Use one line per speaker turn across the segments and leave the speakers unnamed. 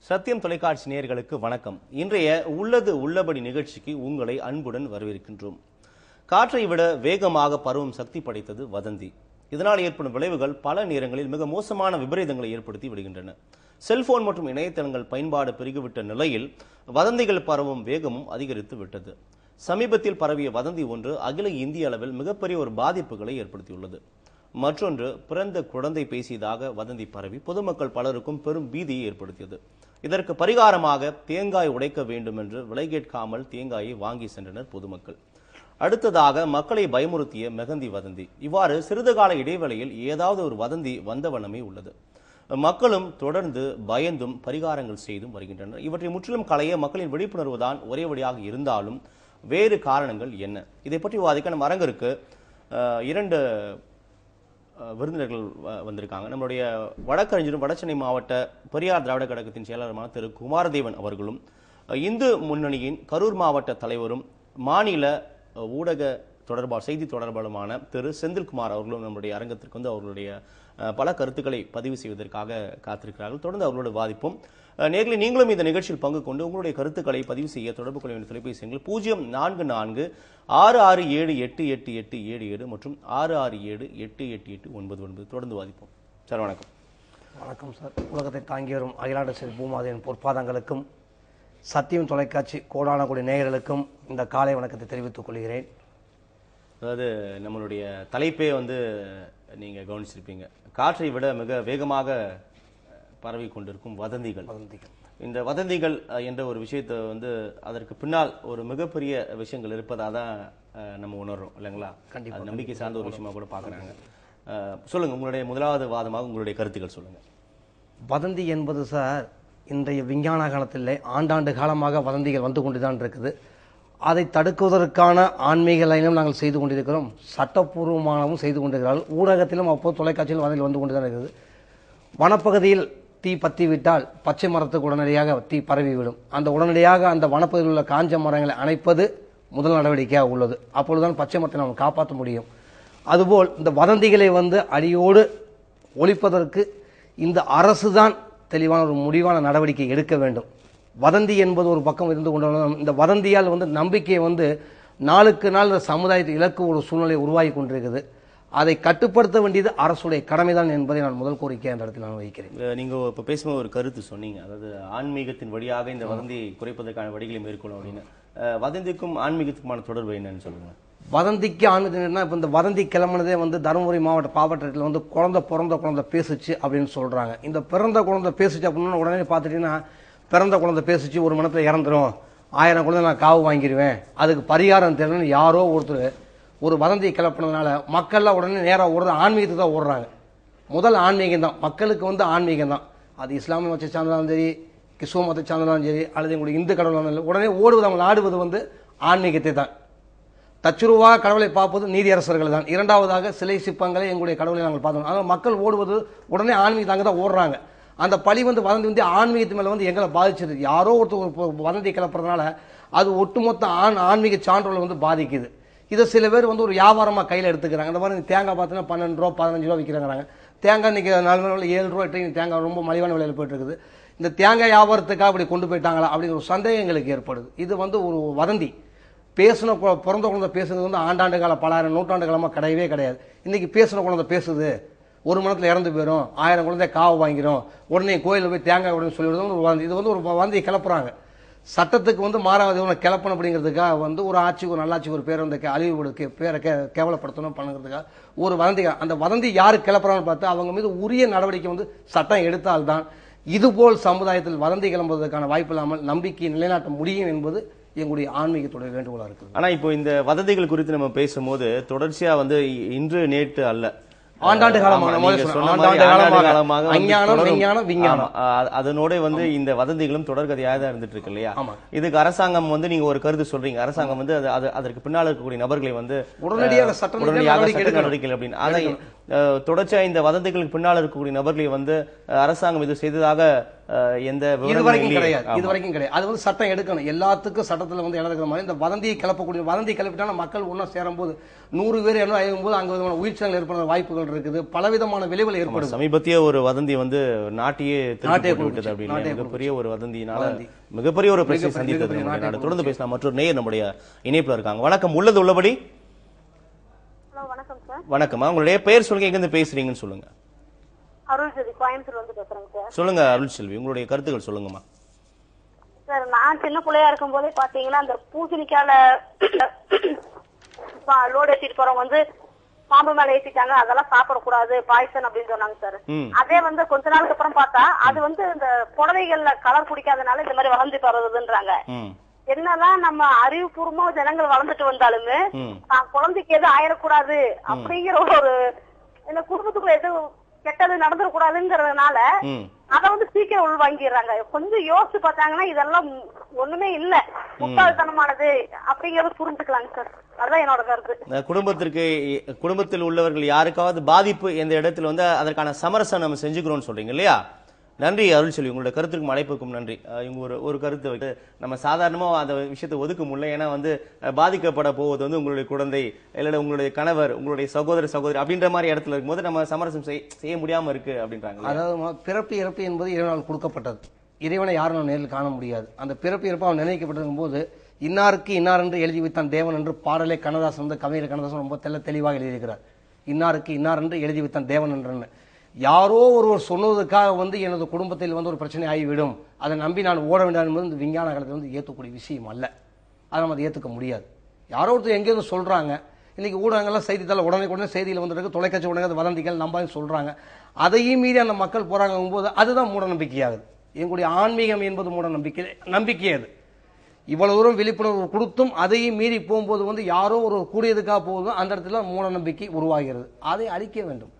சத்தியம் தொலைக்காட்சி நேயர்களுக்கு வணக்கம் இன்றைய உள்ளது உள்ளபடி நிகழ்ச்சிக்கு உங்களை அன்புடன் வரவேற்கின்றோம் காற்றை விட வேகமாக பரவும் சக்தி படைத்தது வதந்தி இதனால் ஏற்படும் விளைவுகள் பல நேரங்களில் மிக மோசமான விபரீதங்களை ஏற்படுத்தி விடுகின்றன செல்போன் மற்றும் இணையதளங்கள் பயன்பாடு பெருகிவிட்ட நிலையில் வதந்திகள் பரவும் வேகமும் அதிகரித்து விட்டது சமீபத்தில் பரவிய வதந்தி ஒன்று அகில இந்திய அளவில் மிகப்பெரிய ஒரு பாதிப்புகளை ஏற்படுத்தியுள்ளது மற்றொன்று பிறந்த குழந்தை பேசியதாக வதந்தி பரவி பொதுமக்கள் பலருக்கும் பெரும் பீதியை ஏற்படுத்தியது இதற்கு பரிகாரமாக தேங்காய் உடைக்க வேண்டும் என்று விலை கேட்காமல் தேங்காயை வாங்கி சென்றனர் பொதுமக்கள் அடுத்ததாக மக்களை பயமுறுத்திய மெகந்தி வதந்தி இவ்வாறு சிறிது கால இடைவேளையில் ஏதாவது ஒரு வதந்தி வந்த வண்ணமே உள்ளது மக்களும் தொடர்ந்து பயந்தும் பரிகாரங்கள் செய்தும் வருகின்றனர் இவற்றை முற்றிலும் களைய மக்களின் விழிப்புணர்வு தான் ஒரே வழியாக இருந்தாலும் வேறு காரணங்கள் என்ன இதை பற்றி விவாதிக்க நம்ம அரங்கிற்கு அஹ், இரண்டு அஹ், விருந்தினர்கள் வ- வந்திருக்காங்க நம்மளுடைய வழக்கறிஞரும் வடசென்னை மாவட்ட பெரியார் திராவிட கழகத்தின் செயலாளருமான திரு குமாரதேவன் அவர்களும் அஹ், இந்து முன்னணியின் கரூர் மாவட்ட தலைவரும் மாநில அஹ், ஊடக தொடர்பாளர் செய்தி தொடர்பாளருமான திரு செந்தில்குமார் அவர்களும் நம்முடைய அரங்கத்திற்கு வந்து அவர்களுடைய அஹ், பல கருத்துக்களை பதிவு செய்வதற்காக காத்திருக்கிறார்கள் தொடர்ந்து அவர்களோடு வாதிப்போம் அஹ், நேர்களே நீங்களும் இந்த நிகழ்ச்சியில் பங்கு கொண்டு உங்களுடைய கருத்துக்களை பதிவு செய்ய தொடர்பு கொள்ள வேண்டிய தொலைபேசி எண்கள் பூஜ்ஜியம் நான்கு நான்கு ஆறு ஆறு ஏழு எட்டு எட்டு எட்டு ஏழு ஏழு மற்றும் ஆறு ஆறு ஏழு எட்டு எட்டு எட்டு ஒன்பது ஒன்பது தொடர்ந்து வாதிப்போம் சார் வணக்கம்
வணக்கம் சார் உலகத்தை தாங்கி வரும் அகிலாண்ட ஸ்ரீ பூமாதையின் பொற்பாதங்களுக்கும் சத்தியம் தொலைக்காட்சி கோடான கோடி நேயர்களுக்கும் இந்த காலை வணக்கத்தை தெரிவித்துக் கொள்கிறேன்
அதாவது நம்மளுடைய தலைப்பே வந்து நீங்க கவனிச்சிருப்பீங்க காற்றை விட மிக வேகமாக பரவி கொண்டிருக்கும் வதந்திகள்
வதந்திகள்
இந்த வதந்திகள் அஹ், என்ற ஒரு விஷயத்தை வந்து அதற்கு பின்னால் ஒரு மிகப்பெரிய விஷயங்கள் இருப்பதாக தான் அஹ், நம்ம உணர்றோம் இல்லைங்களா
கண்டிப்பா,
அது நம்பிக்கை சார்ந்த ஒரு விஷயமா கூட பார்க்குறாங்க சொல்லுங்க உங்களுடைய முதலாவது வாதமாக உங்களுடைய கருத்துக்கள் சொல்லுங்க
வதந்தி என்பது சார் இன்றைய விஞ்ஞான காலத்திலே ஆண்டாண்டு காலமாக வதந்திகள் வந்து கொண்டுதான் இருக்குது அதை தடுக்குவதற்கான ஆன்மீக லைனும் நாங்கள் செய்து கொண்டிருக்கிறோம் சட்டப்பூர்வமானவும் செய்து கொண்டிருக்கிறார்கள் ஊடகத்திலும் அப்போது தொலைக்காட்சியிலும் வதந்திகள் வந்து கொண்டுதான் இருக்குது வனப்பகுதியில் தீ பற்றி விட்டால் பச்சை மரத்துக்கு உடனடியாக தீ பரவிவிடும் அந்த உடனடியாக அந்த வனப்பகுதியில் உள்ள காஞ்ச மரங்களை அணைப்பது முதல் நடவடிக்கையாக உள்ளது அப்பொழுதுதான் பச்சை மரத்தை நாம் காப்பாற்ற முடியும் அதுபோல் இந்த வதந்திகளை வந்து அடியோடு ஒழிப்பதற்கு இந்த அரசு தான் தெளிவான ஒரு முடிவான நடவடிக்கை எடுக்க வேண்டும் வதந்தி என்பது ஒரு பக்கம் இருந்து கொண்டாலும் இந்த வதந்தியால் வந்து நம்பிக்கையை வந்து நாளுக்கு நாள் இந்த சமுதாயத்தை இலக்கு ஒரு சூழ்நிலை உருவாகி கொண்டிருக்குது அதை கட்டுப்படுத்த வேண்டியது அரசுடைய கடமைதான் என்பதை நான் முதல் கோரிக்கை அந்த இடத்தில் நான் வைக்கிறேன்
அஹ், நீங்க இப்ப பேசும்போது ஒரு கருத்து சொன்னீங்க அதாவது ஆன்மீகத்தின் வழியாக இந்த வதந்தியை குறைப்பதற்கான வழிகளை மேற்கொள்ளும் அப்படின்னு அஹ், வதந்திக்கும் ஆன்மீகத்துக்குமான தொடர்பு என்னன்னு சொல்லுங்க
வதந்திக்கு ஆன்மீகம்னா இப்போ இந்த வதந்தி கிளம்புனதே வந்து தருமபுரி மாவட்ட பாவட்டத்தில் வந்து குழந்தை பிறந்த குழந்தை பேசுச்சு அப்படின்னு சொல்றாங்க இந்த பிறந்த குழந்தை பேசுச்சு அப்படின்னு உடனே பார்த்துட்டீங்கன்னா பிறந்த குழந்தை பேசுச்சு ஒரு மணத்தில் இறந்துரும் ஆயிரம் குழந்தை நான் காவு வாங்கிடுவேன் அதுக்கு பரிகாரம் தெரியலன்னு யாரோ ஒருத்தர் ஒரு வதந்தியை கிளப்பினதுனால மக்கள்லாம் உடனே நேராக ஓடுறது ஆன்மீகத்துக்கு தான் ஓடுறாங்க முதல் ஆன்மீகம் தான் மக்களுக்கு வந்து ஆன்மீகம் தான் அது இஸ்லாமிய மதத்தை சார்ந்தாலும் சரி கிறிஸ்துவ மதத்தை சார்ந்தாலும் சரி அல்லது எங்களுடைய இந்து கடவுள் உடனே ஓடுவது அவங்க நாடுவது வந்து ஆன்மீகத்தை தான் தச்சுருவா கடவுளை பார்ப்பது நீதியரசர்கள் தான் இரண்டாவதாக சிலை சிற்பங்களை எங்களுடைய கடவுளை நாங்கள் பார்த்தோம் ஆனால் மக்கள் ஓடுவது உடனே ஆன்மீகத்தாங்க தான் ஓடுறாங்க அந்த பழி வந்து வதந்தி வந்து ஆன்மீகத்து மேல வந்து எங்களை பாதிச்சது யாரோ ஒருத்தர் ஒரு பொ- வதந்தி கிளப்புறதுனால அது ஒட்டுமொத்த ஆண் ஆன்மீக சான்றோலை வந்து பாதிக்குது இதை சில பேர் வந்து ஒரு வியாபாரமா கையில எடுத்துக்கிறாங்க இந்த மாதிரி தேங்காய் பார்த்தீங்கன்னா பன்னெண்டு ரூபா பதினஞ்சு ரூபா விற்கிறாங்க தேங்காய் இன்னைக்கு நாலு மணி ஏழு ரூபா எட்டு தேங்காய் ரொம்ப மலிவான விலையில போயிட்டு இருக்குது இந்த தேங்காய் வியாபாரத்துக்காக அப்படி கொண்டு போயிட்டாங்களா அப்படிங்கிற ஒரு சந்தேகம் எங்களுக்கு ஏற்படுது இது வந்து ஒரு வதந்தி பேசின கு- பிறந்த குழந்தை பேசுறது வந்து ஆண்டாண்டு கால பலாயிரம் நூற்றாண்டு காலமாக கிடையவே கிடையாது இன்னைக்கு பேசின குழந்தை பேசுது ஒரு மணத்தில் இறந்து போயிடும் ஆயிரம் குழந்தை காவு வாங்கிடும் உடனே கோயிலில் போய் தேங்காய் உடனே சொல்லிவிடுறது ஒரு வதந்தி. இது வந்து ஒரு வந்தியை கிளப்புறாங்க சட்டத்துக்கு வந்து மாறாவது ஒன்று கிளப்பணும் அப்படிங்கிறதுக்காக வந்து ஒரு ஆட்சிக்கு ஒரு நல்லாட்சிக்கு ஒரு பேரை வந்து கே- அழிவுபடு கே- பேரை கே கேவலப்படுத்தணும் பண்ணுங்கிறதுக்காக ஒரு வதந்தி அந்த வதந்தி யாரு கிளப்புறாங்கன்னு பார்த்து அவங்க மீது உரிய நடவடிக்கை வந்து சட்டம் எடுத்தால்தான் இதுபோல் சமுதாயத்தில் வதந்தி கிளம்புவதற்கான வாய்ப்பு இல்லாமல் நம்பிக்கையை நிலைநாட்ட முடியும் என்பது எங்களுடைய ஆன்மீகத்துடைய வேண்டுகோளா இருக்குது
ஆனா இப்போ இந்த வதந்திகள் குறித்து நம்ம பேசும்போது தொடர்ச்சியா வந்து இ- இன்று நேற்று அல்ல
ஆண்டாண்டு காலமாக
ஆமா,
நான்
நீங்க
முதல்ல
சொன்ன
சொன்னேன்.
மாதிரி
ஆண்டாண்டு
ஆண்டாண்டு
காலமாக
காலமாக வந்து
அஞ்ஞானம்,
தொடரும்.
விஞ்ஞானம், விஞ்ஞானம்.
ஆமா, அ- அதனோட வந்து இந்த வதந்திகளும் தொடர்கதையாக தான் இருந்துட்டு இருக்கு இல்லையா
ஆமா.
இதுக்கு அரசாங்கம் வந்து நீங்க ஒரு கருத்து சொல்றீங்க அரசாங்கம் வந்து அது- அது அதற்கு பின்னால் இருக்கக்கூடிய நபர்களை வந்து
உடனடியாக
அஹ்,
சட்ட ரீதியாக
உடனடியாக
நடவடிக்கை
சட்ட
எடுக்கணும்.
நடவடிக்கை அப்படின்னு அதை அஹ், தொடர்ச்சியா இந்த வதந்திகளுக்கு பின்னால் இருக்கக்கூடிய நபர்களை வந்து அஹ், அரசாங்கம் இது செய்ததாக அஹ், எந்த
இது
விவரங்களும்
வரைக்கும்
இல்லையே.
கிடையாது
ஆமா.
இது வரைக்கும் கிடையாது அது வந்து சட்டம் எடுக்கணும் எல்லாத்துக்கும் சட்டத்துல வந்து இடம் இருக்கிற மாதிரி இந்த வதந்தியை கிளப்பக்கூடிய வதந்தி கிளப்பிட்டாலும் மக்கள் ஒன்றா சேரும்போது நூறு பேர் என்ன ஆகும் போது அங்க விதமான உயிர்ச்சல் ஏற்படுற வாய்ப்புகள் இருக்குது பலவிதமான விளைவுகள் ஏற்படுது
சமீபத்திய ஒரு வதந்தி வந்து நாட்டையே திருப்பி
நாட்டையே
போட்டு விட்டது
கொடுத்துச்சு.
அப்படின்னு
நாட்டையே
மிகப்பெரிய ஒரு வதந்தினால
வதந்தி.
மிகப்பெரிய ஒரு பிரச்சனை
மிகப்பெரிய-
சந்தித்தது
மிகப்பெரிய
நம்முடைய
நாட்டை
நாடு தொடர்ந்து பேசலாம் மற்றொரு நேயர் நம்முடைய இணைப்புல இருக்காங்க வணக்கம் உள்ளது உள்ளபடி
ஹலோ வணக்கம் சார்
வணக்கம்மா உங்களுடைய பெயர் சொல்லுங்க எங்க இருந்து பேசுறீங்கன்னு சொல்லுங்க
அருள் ஜோதி கோயம்புத்தூர் வந்து பேசுறேங்க சார்
சொல்லுங்க அருள் செல்வி உங்களுடைய கருத்துக்கள் சொல்லுங்கம்மா
சார் நான் சின்ன பிள்ளையா இருக்கும் போதே பாத்தீங்கன்னா அந்த பூசணிக்கால லோடு ஏத்திட்டு போறவங்க வந்து பாம்பு மேல ஏத்திட்டாங்க அதெல்லாம் சாப்பிடக்கூடாது பாய்சன் அப்படின்னு சொன்னாங்க சார்
ம்.
அதே வந்து கொஞ்ச நாளுக்கு அப்புறம் பார்த்தா அது வந்து இந்த புடவைகள்ல கலர் குடிக்காதனால இந்த மாதிரி வளர்ந்து பரவுதுன்றாங்க
ம்
என்னதான் நம்ம அறிவுபூர்வமா ஜனங்கள் வளர்ந்துட்டு வந்தாலுமே
ம்.
தான் குழந்தைக்கு எதுவும் ஆயிடக்கூடாது அப்படிங்கிற ஒரு இந்த குடும்பத்துக்குள்ள எதுவும் கெட்டது நடந்துடக்கூடாதுங்கிறதுனால
ம்
அத வந்து சீக்கிரம் உள்வாங்கிடுறாங்க கொஞ்சம் யோசிச்சு பார்த்தாங்கன்னா இதெல்லாம் ஒண்ணுமே இல்ல முட்டாள்தனமானது அப்படிங்கறது புரிஞ்சுக்கலாங்க சார் அதுதான் என்னோட கருத்து
இந்த குடும்பத்திற்கு குடும்பத்தில் உள்ளவர்கள் யாருக்காவது பாதிப்பு எந்த இடத்துல வந்து அதற்கான சமரசம் நம்ம செஞ்சுக்கிறோம்னு சொல்றீங்க இல்லையா நன்றி அருள் செல்வி உங்களோட கருத்துக்கும் அழைப்புக்கும் நன்றி அஹ் இவங்க ஒரு ஒரு கருத்து வைத்து நம்ம சாதாரணமா அந்த விஷயத்தை ஒதுக்க முடியல ஏன்னா வந்து அஹ், பாதிக்கப்பட போவது வந்து உங்களுடைய குழந்தை இல்ல உங்களுடைய கணவர் உங்களுடைய சகோதர சகோதரி அப்படின்ற மாதிரி இடத்துல இருக்கும்போது நம்ம சமரசம் செய்- செய்ய முடியாம இருக்கு அப்படின்றாங்க இல்லையா?
அதாவது ம- பிறப்பு இறப்பு என்பது இறைவனால் கொடுக்கப்பட்டது இறைவனை யாரும் நம்ம நேரில் காண முடியாது அந்த பிறப்பு இறப்பு அவன் நிர்ணயிக்கப்பட்டிருக்கும் போது இன்னாருக்கு இன்னார் என்று எழுதி வைத்தான் தேவன் என்று பாடலே கண்ணதாசன் வந்து கவிஞர் கண்ணதாசன் ரொம்ப தெல்ல தெளிவாக எழுதியிருக்கிறார் இன்னாருக்கு இன்னார் என்று எழுதி வைத்தான் தேவன் என்று யாரோ ஒருவர் சொன்னதுக்காக வந்து எனது குடும்பத்தில் வந்து ஒரு பிரச்சனை ஆகிவிடும் அதை நம்பி நான் ஓட வேண்டாம் என்பது இந்த விஞ்ஞான காலத்தில் வந்து ஏற்றக்கூடிய விஷயம் அல்ல அதை நம்ம அதை ஏற்றுக்க முடியாது யாரோ ஒருத்தர் எங்கேயிருந்து சொல்றாங்க இன்னைக்கு ஊடகங்கள்லாம் செய்தித்தாள் உடனே உடனே செய்தியில் வந்துருக்கு தொலைக்காட்சி உடனே அது வதந்திகள் நம்பான்னு சொல்றாங்க அதையும் மீறி அந்த மக்கள் போறாங்க போது அதுதான் மூட நம்பிக்கையாகுது எங்களுடைய ஆன்மீகம் என்பது மூட நம்பிக்கை நம்பிக்கை அது இவ்வளவு தூரம் விழிப்புணர்வு கொடுத்தும் அதையும் மீறி போகும்போது வந்து யாரோ ஒரு கூடியதுக்காக போகுதும் அந்த இடத்துல மூட நம்பிக்கை உருவாகிறது அதை அழிக்க வேண்டும்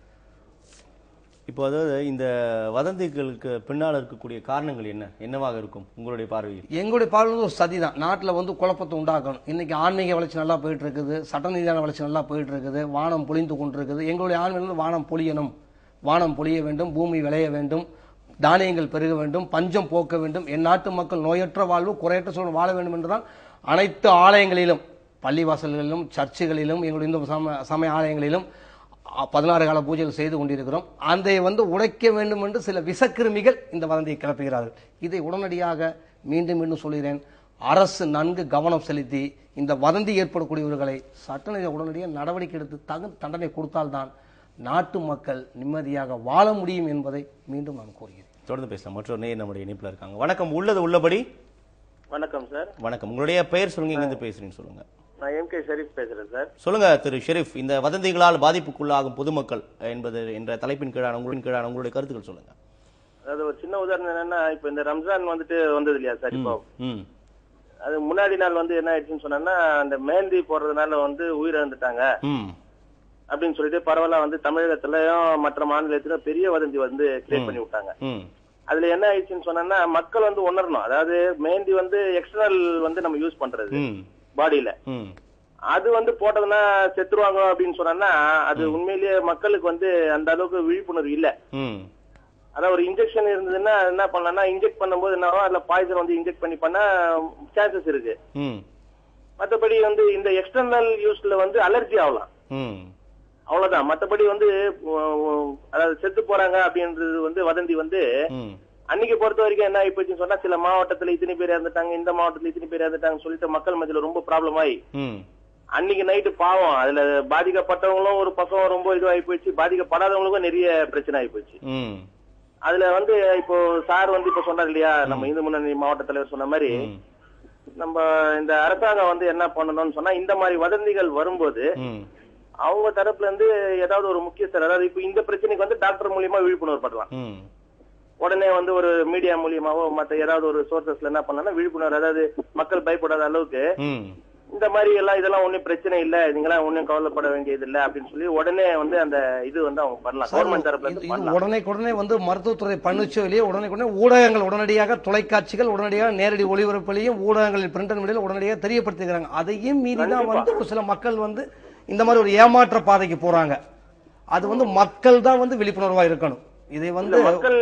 இப்போ அதாவது இந்த வதந்திகளுக்கு பின்னால் இருக்கக்கூடிய காரணங்கள் என்ன என்னவாக இருக்கும் உங்களுடைய பார்வையில்
எங்களுடைய பார்வை வந்து ஒரு சதி தான் நாட்டில் வந்து குழப்பத்தை உண்டாக்கணும் இன்னைக்கு ஆன்மீக வளர்ச்சி நல்லா போயிட்டு இருக்குது சட்ட நீதியான வளர்ச்சி நல்லா போயிட்டு இருக்குது வானம் பொழிந்து கொண்டிருக்குது எங்களுடைய ஆன்மீகம் வந்து வானம் பொழியணும் வானம் பொழிய வேண்டும் பூமி விளைய வேண்டும் தானியங்கள் பெருக வேண்டும் பஞ்சம் போக்க வேண்டும் என் நாட்டு மக்கள் நோயற்ற வாழ்வு குறையற்ற சூழல் வாழ வேண்டும் என்றுதான் அனைத்து ஆலயங்களிலும் பள்ளிவாசல்களிலும் சர்ச்சுகளிலும் எங்களுடைய இந்து சம சமய ஆலயங்களிலும் அ, பதினாறு கால பூஜைகள் செய்து கொண்டிருக்கிறோம் அதை வந்து உடைக்க வேண்டும் என்று சில விஷக்கிருமிகள் இந்த வதந்தியை கிளப்புகிறார்கள் இதை உடனடியாக மீண்டும் மீண்டும் சொல்கிறேன் அரசு நன்கு கவனம் செலுத்தி இந்த வதந்தி ஏற்படக்கூடியவர்களை சட்டநிலை உடனடியாக நடவடிக்கை எடுத்து தகுந்த தண்டனை கொடுத்தால்தான் நாட்டு மக்கள் நிம்மதியாக வாழ முடியும் என்பதை மீண்டும் நான் கூறுகிறேன்
தொடர்ந்து பேசலாம் மற்றொரு நேயர் நம்முடைய இணைப்புல இருக்காங்க வணக்கம் உள்ளது உள்ளபடி
வணக்கம் சார்
வணக்கம் உங்களுடைய பெயர் சொல்லுங்க எங்க இருந்து பேசுறீங்க சொல்லுங்க
நான் எம் கே ஷரீப் பேசுறேன் சார்
சொல்லுங்க திரு ஷெரீப் இந்த வதந்திகளால் பாதிப்புக்குள்ளாகும் பொதுமக்கள் என்பது என்ற தலைப்பின் கீழான உங்களின் கீழான உங்களுடைய கருத்துக்கள் சொல்லுங்க
அதாவது ஒரு சின்ன உதாரணம் என்னன்னா இப்ப இந்த ரம்ஜான் வந்துட்டு வந்தது இல்லையா சார் இப்போ
ம்
அது முன்னாடி நாள் வந்து என்ன ஆயிடுச்சுன்னு சொன்னா அந்த மெஹந்தி போடுறதுனால வந்து உயிரிழந்துட்டாங்க
ம்
அப்படின்னு சொல்லிட்டு பரவாயில்ல வந்து தமிழகத்திலயும் மற்ற மாநிலத்திலும் பெரிய வதந்தி வந்து கிரியேட் பண்ணி விட்டாங்க
ம்
அதுல என்ன ஆயிடுச்சுன்னு சொன்னா மக்கள் வந்து உணரணும் அதாவது மெஹந்தி வந்து எக்ஸ்டர்னல் வந்து நம்ம யூஸ் பண்றது
ம்
பாடியில
ம்
அது வந்து போட்டதுன்னா செத்துருவாங்க அப்படின்னு சொன்னா அது உண்மையிலேயே மக்களுக்கு வந்து அந்த அளவுக்கு விழிப்புணர்வு இல்ல
ம்
அதான் ஒரு இன்ஜெக்ஷன் இருந்ததுன்னா என்ன பண்ணலாம்னா இன்ஜெக்ட் பண்ணும்போது என்ன ஆகும் அதுல பாய்சன் வந்து இன்ஜெக்ட் பண்ணி பண்ணா சான்சஸ் இருக்கு
ம்
மத்தபடி வந்து இந்த எக்ஸ்டர்னல் யூஸ்ல வந்து அலர்ஜி ஆகலாம்
ம்
அவ்வளவுதான் மத்தபடி வந்து உ- உ- அதாவது செத்து போறாங்க அப்படின்றது வந்து வதந்தி வந்து
ம்
அன்னைக்கு பொறுத்த வரைக்கும் என்ன ஆகி போச்சுன்னு சொன்னா சில மாவட்டத்துல இத்தனை பேர் இறந்துட்டாங்க இந்த மாவட்டத்துல இத்தனை பேர் இறந்துட்டாங்கன்னு சொல்லிட்டு மக்கள் மத்தியில ரொம்ப ப்ராப்ளம் ஆகி
ம்
அன்னைக்கு நைட்டு பாவம் அதுல பாதிக்கப்பட்டவங்களும் ஒரு பக்கம் ரொம்ப இதுவாகி போச்சு பாதிக்கப்படாதவங்களுக்கும் நிறைய பிரச்சனை ஆகி போச்சு
ம்
அதுல வந்து இப்போ சார் வந்து இப்ப சொன்னார் இல்லையா நம்ம இந்து முன்னணி மாவட்ட தலைவர் சொன்ன மாதிரி
ம்
நம்ம இந்த அரசாங்கம் வந்து என்ன பண்ணணும்னு சொன்னா இந்த மாதிரி வதந்திகள் வரும்போது
ம்
அவங்க தரப்புல இருந்து ஏதாவது ஒரு முக்கியஸ்தர் அதாவது இப்ப இந்த பிரச்சனைக்கு வந்து டாக்டர் மூலியமா விழிப்புணர்வு படலாம்
ம்
உடனே வந்து ஒரு மீடியா மூலியமாவோ மத்த ஏதாவது ஒரு சோர்சஸ்ல என்ன பண்ணலாம்னா விழிப்புணர்வு அதாவது மக்கள் பயப்படாத அளவுக்கு
ம்
இந்த மாதிரி எல்லாம் இதெல்லாம் ஒண்ணும் பிரச்சனை இல்ல நீங்களாம் ஒண்ணும் கவலைப்பட வேண்டியது இல்ல அப்படின்னு சொல்லி உடனே வந்து அந்த இது வந்து அவங்க பண்ணலாம் கவர்மெண்ட் தரப்புல
இது
இருந்து
இது
பண்ணலாம்
உடனே உடனே வந்து மருத்துவத்துறை பண்ணுச்சோ இல்லையோ உடனே உடனே ஊடகங்கள் உடனடியாக தொலைக்காட்சிகள் உடனடியாக நேரடி ஒளிபரப்பிலையும் ஊடகங்களில் பிரிண்டர் மீடியில் உடனடியாக தெரியப்படுத்துகிறாங்க அதையும் மீறி தான்
கண்டிப்பா.
வந்து ஒரு சில மக்கள் வந்து இந்த மாதிரி ஒரு ஏமாற்ற பாதைக்கு போறாங்க அது வந்து மக்கள் தான் வந்து விழிப்புணர்வா இருக்கணும் இதை
இந்த
வந்து
மக்கள் இருக்க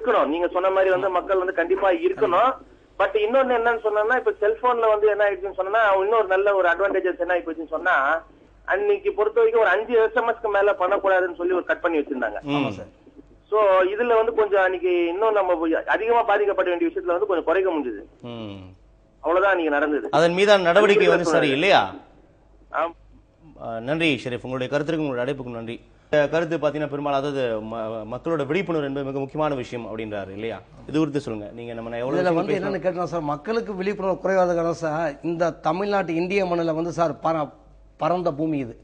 இருக்கணும் நீங்க சொன்ன மாதிரி வந்து மக்கள் வந்து கண்டிப்பா இருக்கணும் பட் இன்னொன்னு என்னன்னு சொன்னா இப்ப செல்போன்ல வந்து என்ன ஆயிடுச்சுன்னு சொன்னா இன்னொரு நல்ல ஒரு அட்வான்டேஜஸ் என்ன ஆயிடுச்சுன்னு சொன்னா அன்னைக்கு பொறுத்த வரைக்கும் ஒரு அஞ்சு எஸ்எம்எஸ்க்கு மேல பண்ணக்கூடாதுன்னு சொல்லி ஒரு கட் பண்ணி வச்சிருந்தாங்க
ம்.
சோ இதுல வந்து கொஞ்சம் அன்னைக்கு இன்னும் நம்ம அதிகமா பாதிக்கப்பட வேண்டிய விஷயத்துல வந்து கொஞ்சம் குறைக்க முடிஞ்சது
ம்.
அவ்வளவுதான் அன்னைக்கு நடந்தது
அதன் மீதான நடவடிக்கை வந்து சரி இல்லையா
ஆம்.
அஹ், நன்றி ஷெரீப் உங்களுடைய கருத்திற்கு உங்களுடைய அழைப்புக்கு நன்றி இந்த கருத்து பார்த்தீங்கன்னா பெரும்பாலும் அதாவது ம- மக்களோட விழிப்புணர்வு என்பது மிக முக்கியமான விஷயம் அப்படின்றாரு இல்லையா இது குறித்து சொல்லுங்க நீங்க நம்ம எவ்வளவு
இதுல
விஷயங்கள்
வந்து
பேசலாம்.
என்னன்னு கேட்டோம் சார் மக்களுக்கு விழிப்புணர்வு குறைவாத காரணம் சார் இந்த தமிழ்நாட்டு இந்திய மண்ணில் வந்து சார் பர- பரந்த பூமி இது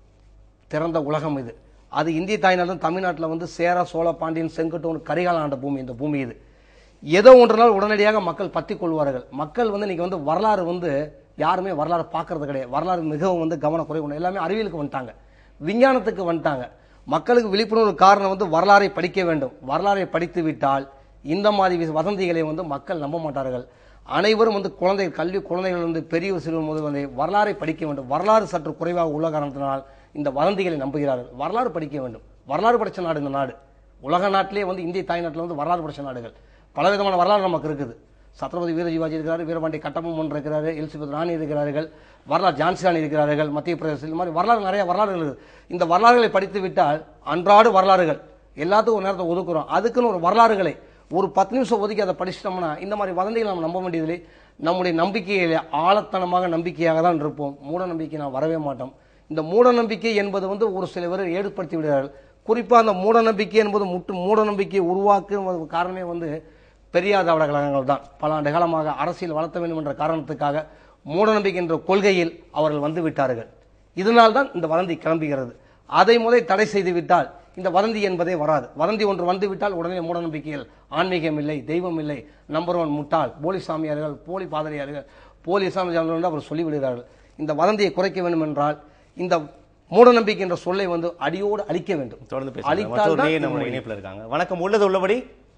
திறந்த உலகம் இது அது இந்திய தாய்நாடும் தமிழ்நாட்டில் வந்து சேர சோழ பாண்டியன் செங்குட்டோன் கரிகால ஆண்ட பூமி இந்த பூமி இது ஏதோ ஒன்று நாள் உடனடியாக மக்கள் பத்தி கொள்வார்கள் மக்கள் வந்து இன்னைக்கு வந்து வரலாறு வந்து யாருமே வரலாறு பார்க்கறது கிடையாது வரலாறு மிகவும் வந்து கவனக்குறைவு எல்லாமே அறிவியலுக்கு வந்துட்டாங்க விஞ்ஞானத்துக்கு வந்துட்டாங்க மக்களுக்கு விழிப்புணர்வு காரணம் வந்து வரலாறை படிக்க வேண்டும் வரலாறை படித்து விட்டால் இந்த மாதிரி வி- வதந்திகளை வந்து மக்கள் நம்ப மாட்டார்கள் அனைவரும் வந்து குழந்தை கல்வி குழந்தைகள் வந்து பெரியவர் சிறுவர் முதல் வந்து வரலாறை படிக்க வேண்டும் வரலாறு சற்று குறைவாக உள்ள காரணத்தினால் இந்த வதந்திகளை நம்புகிறார்கள் வரலாறு படிக்க வேண்டும் வரலாறு படிச்ச நாடு இந்த நாடு உலக நாட்டிலே வந்து இந்திய தாய்நாட்டில் வந்து வரலாறு படிச்ச நாடுகள் பலவிதமான வரலாறு நமக்கு இருக்குது சத்ரபதி வீர சிவாஜி இருக்கிறாரு வீரபாண்டி கட்டபொம்மன் இருக்கிறாரு எலிசபெத் ராணி இருக்கிறார்கள் வரலாறு ஜான்சி ராணி இருக்கிறார்கள் மத்திய பிரதேசம் இந்த மாதிரி வரலாறு நிறைய வரலாறுகள் இருக்குது இந்த வரலாறுகளை படித்து விட்டால் அன்றாடு வரலாறுகள் எல்லாத்துக்கும் ஒரு நேரத்தை ஒதுக்குறோம் அதுக்குன்னு ஒரு வரலாறுகளை ஒரு பத்து நிமிஷம் ஒதுக்கி அதை படிச்சிட்டோம்னா இந்த மாதிரி வதந்திகளை நம்ம நம்ப வேண்டியதில்லை நம்முடைய நம்பிக்கையில ஆழத்தனமாக நம்பிக்கையாக தான் இருப்போம் மூட நம்பிக்கை நான் வரவே மாட்டோம் இந்த மூட நம்பிக்கை என்பது வந்து ஒரு சில பேர் ஏற்படுத்தி விடுகிறார்கள் குறிப்பாக அந்த மூட நம்பிக்கை என்பது முட்டு மூட நம்பிக்கையை உருவாக்கும் காரணமே வந்து பெரியார் திராவிட கழகங்கள் தான் பல ஆண்டு காலமாக அரசியல் வளர்த்த வேண்டும் என்ற காரணத்துக்காக மூடநம்பிக்கை என்ற கொள்கையில் அவர்கள் வந்து விட்டார்கள் இதனால் தான் இந்த வதந்தி கிளம்புகிறது அதை முதல் தடை செய்து விட்டால் இந்த வதந்தி என்பதே வராது வதந்தி ஒன்று வந்து விட்டால் உடனே மூடநம்பிக்கையில் ஆன்மீகம் இல்லை தெய்வம் இல்லை நம்பர் ஒன் முட்டாள் போலி சாமியார்கள் போலி பாதிரியார்கள் போலி இஸ்லாமியர்கள் என்று அவர் சொல்லிவிடுகிறார்கள் இந்த வதந்தியை குறைக்க வேண்டும் என்றால் இந்த மூடநம்பிக்கை என்ற சொல்லை வந்து அடியோடு அழிக்க வேண்டும்
தொடர்ந்து பேசுங்க
அழித்தால்
மற்றொரு
தான்
நேயர்
இது
நம்முடைய
முடியும்.
இணைப்புல இருக்காங்க வணக்கம் உள்ளது உள்ளபடி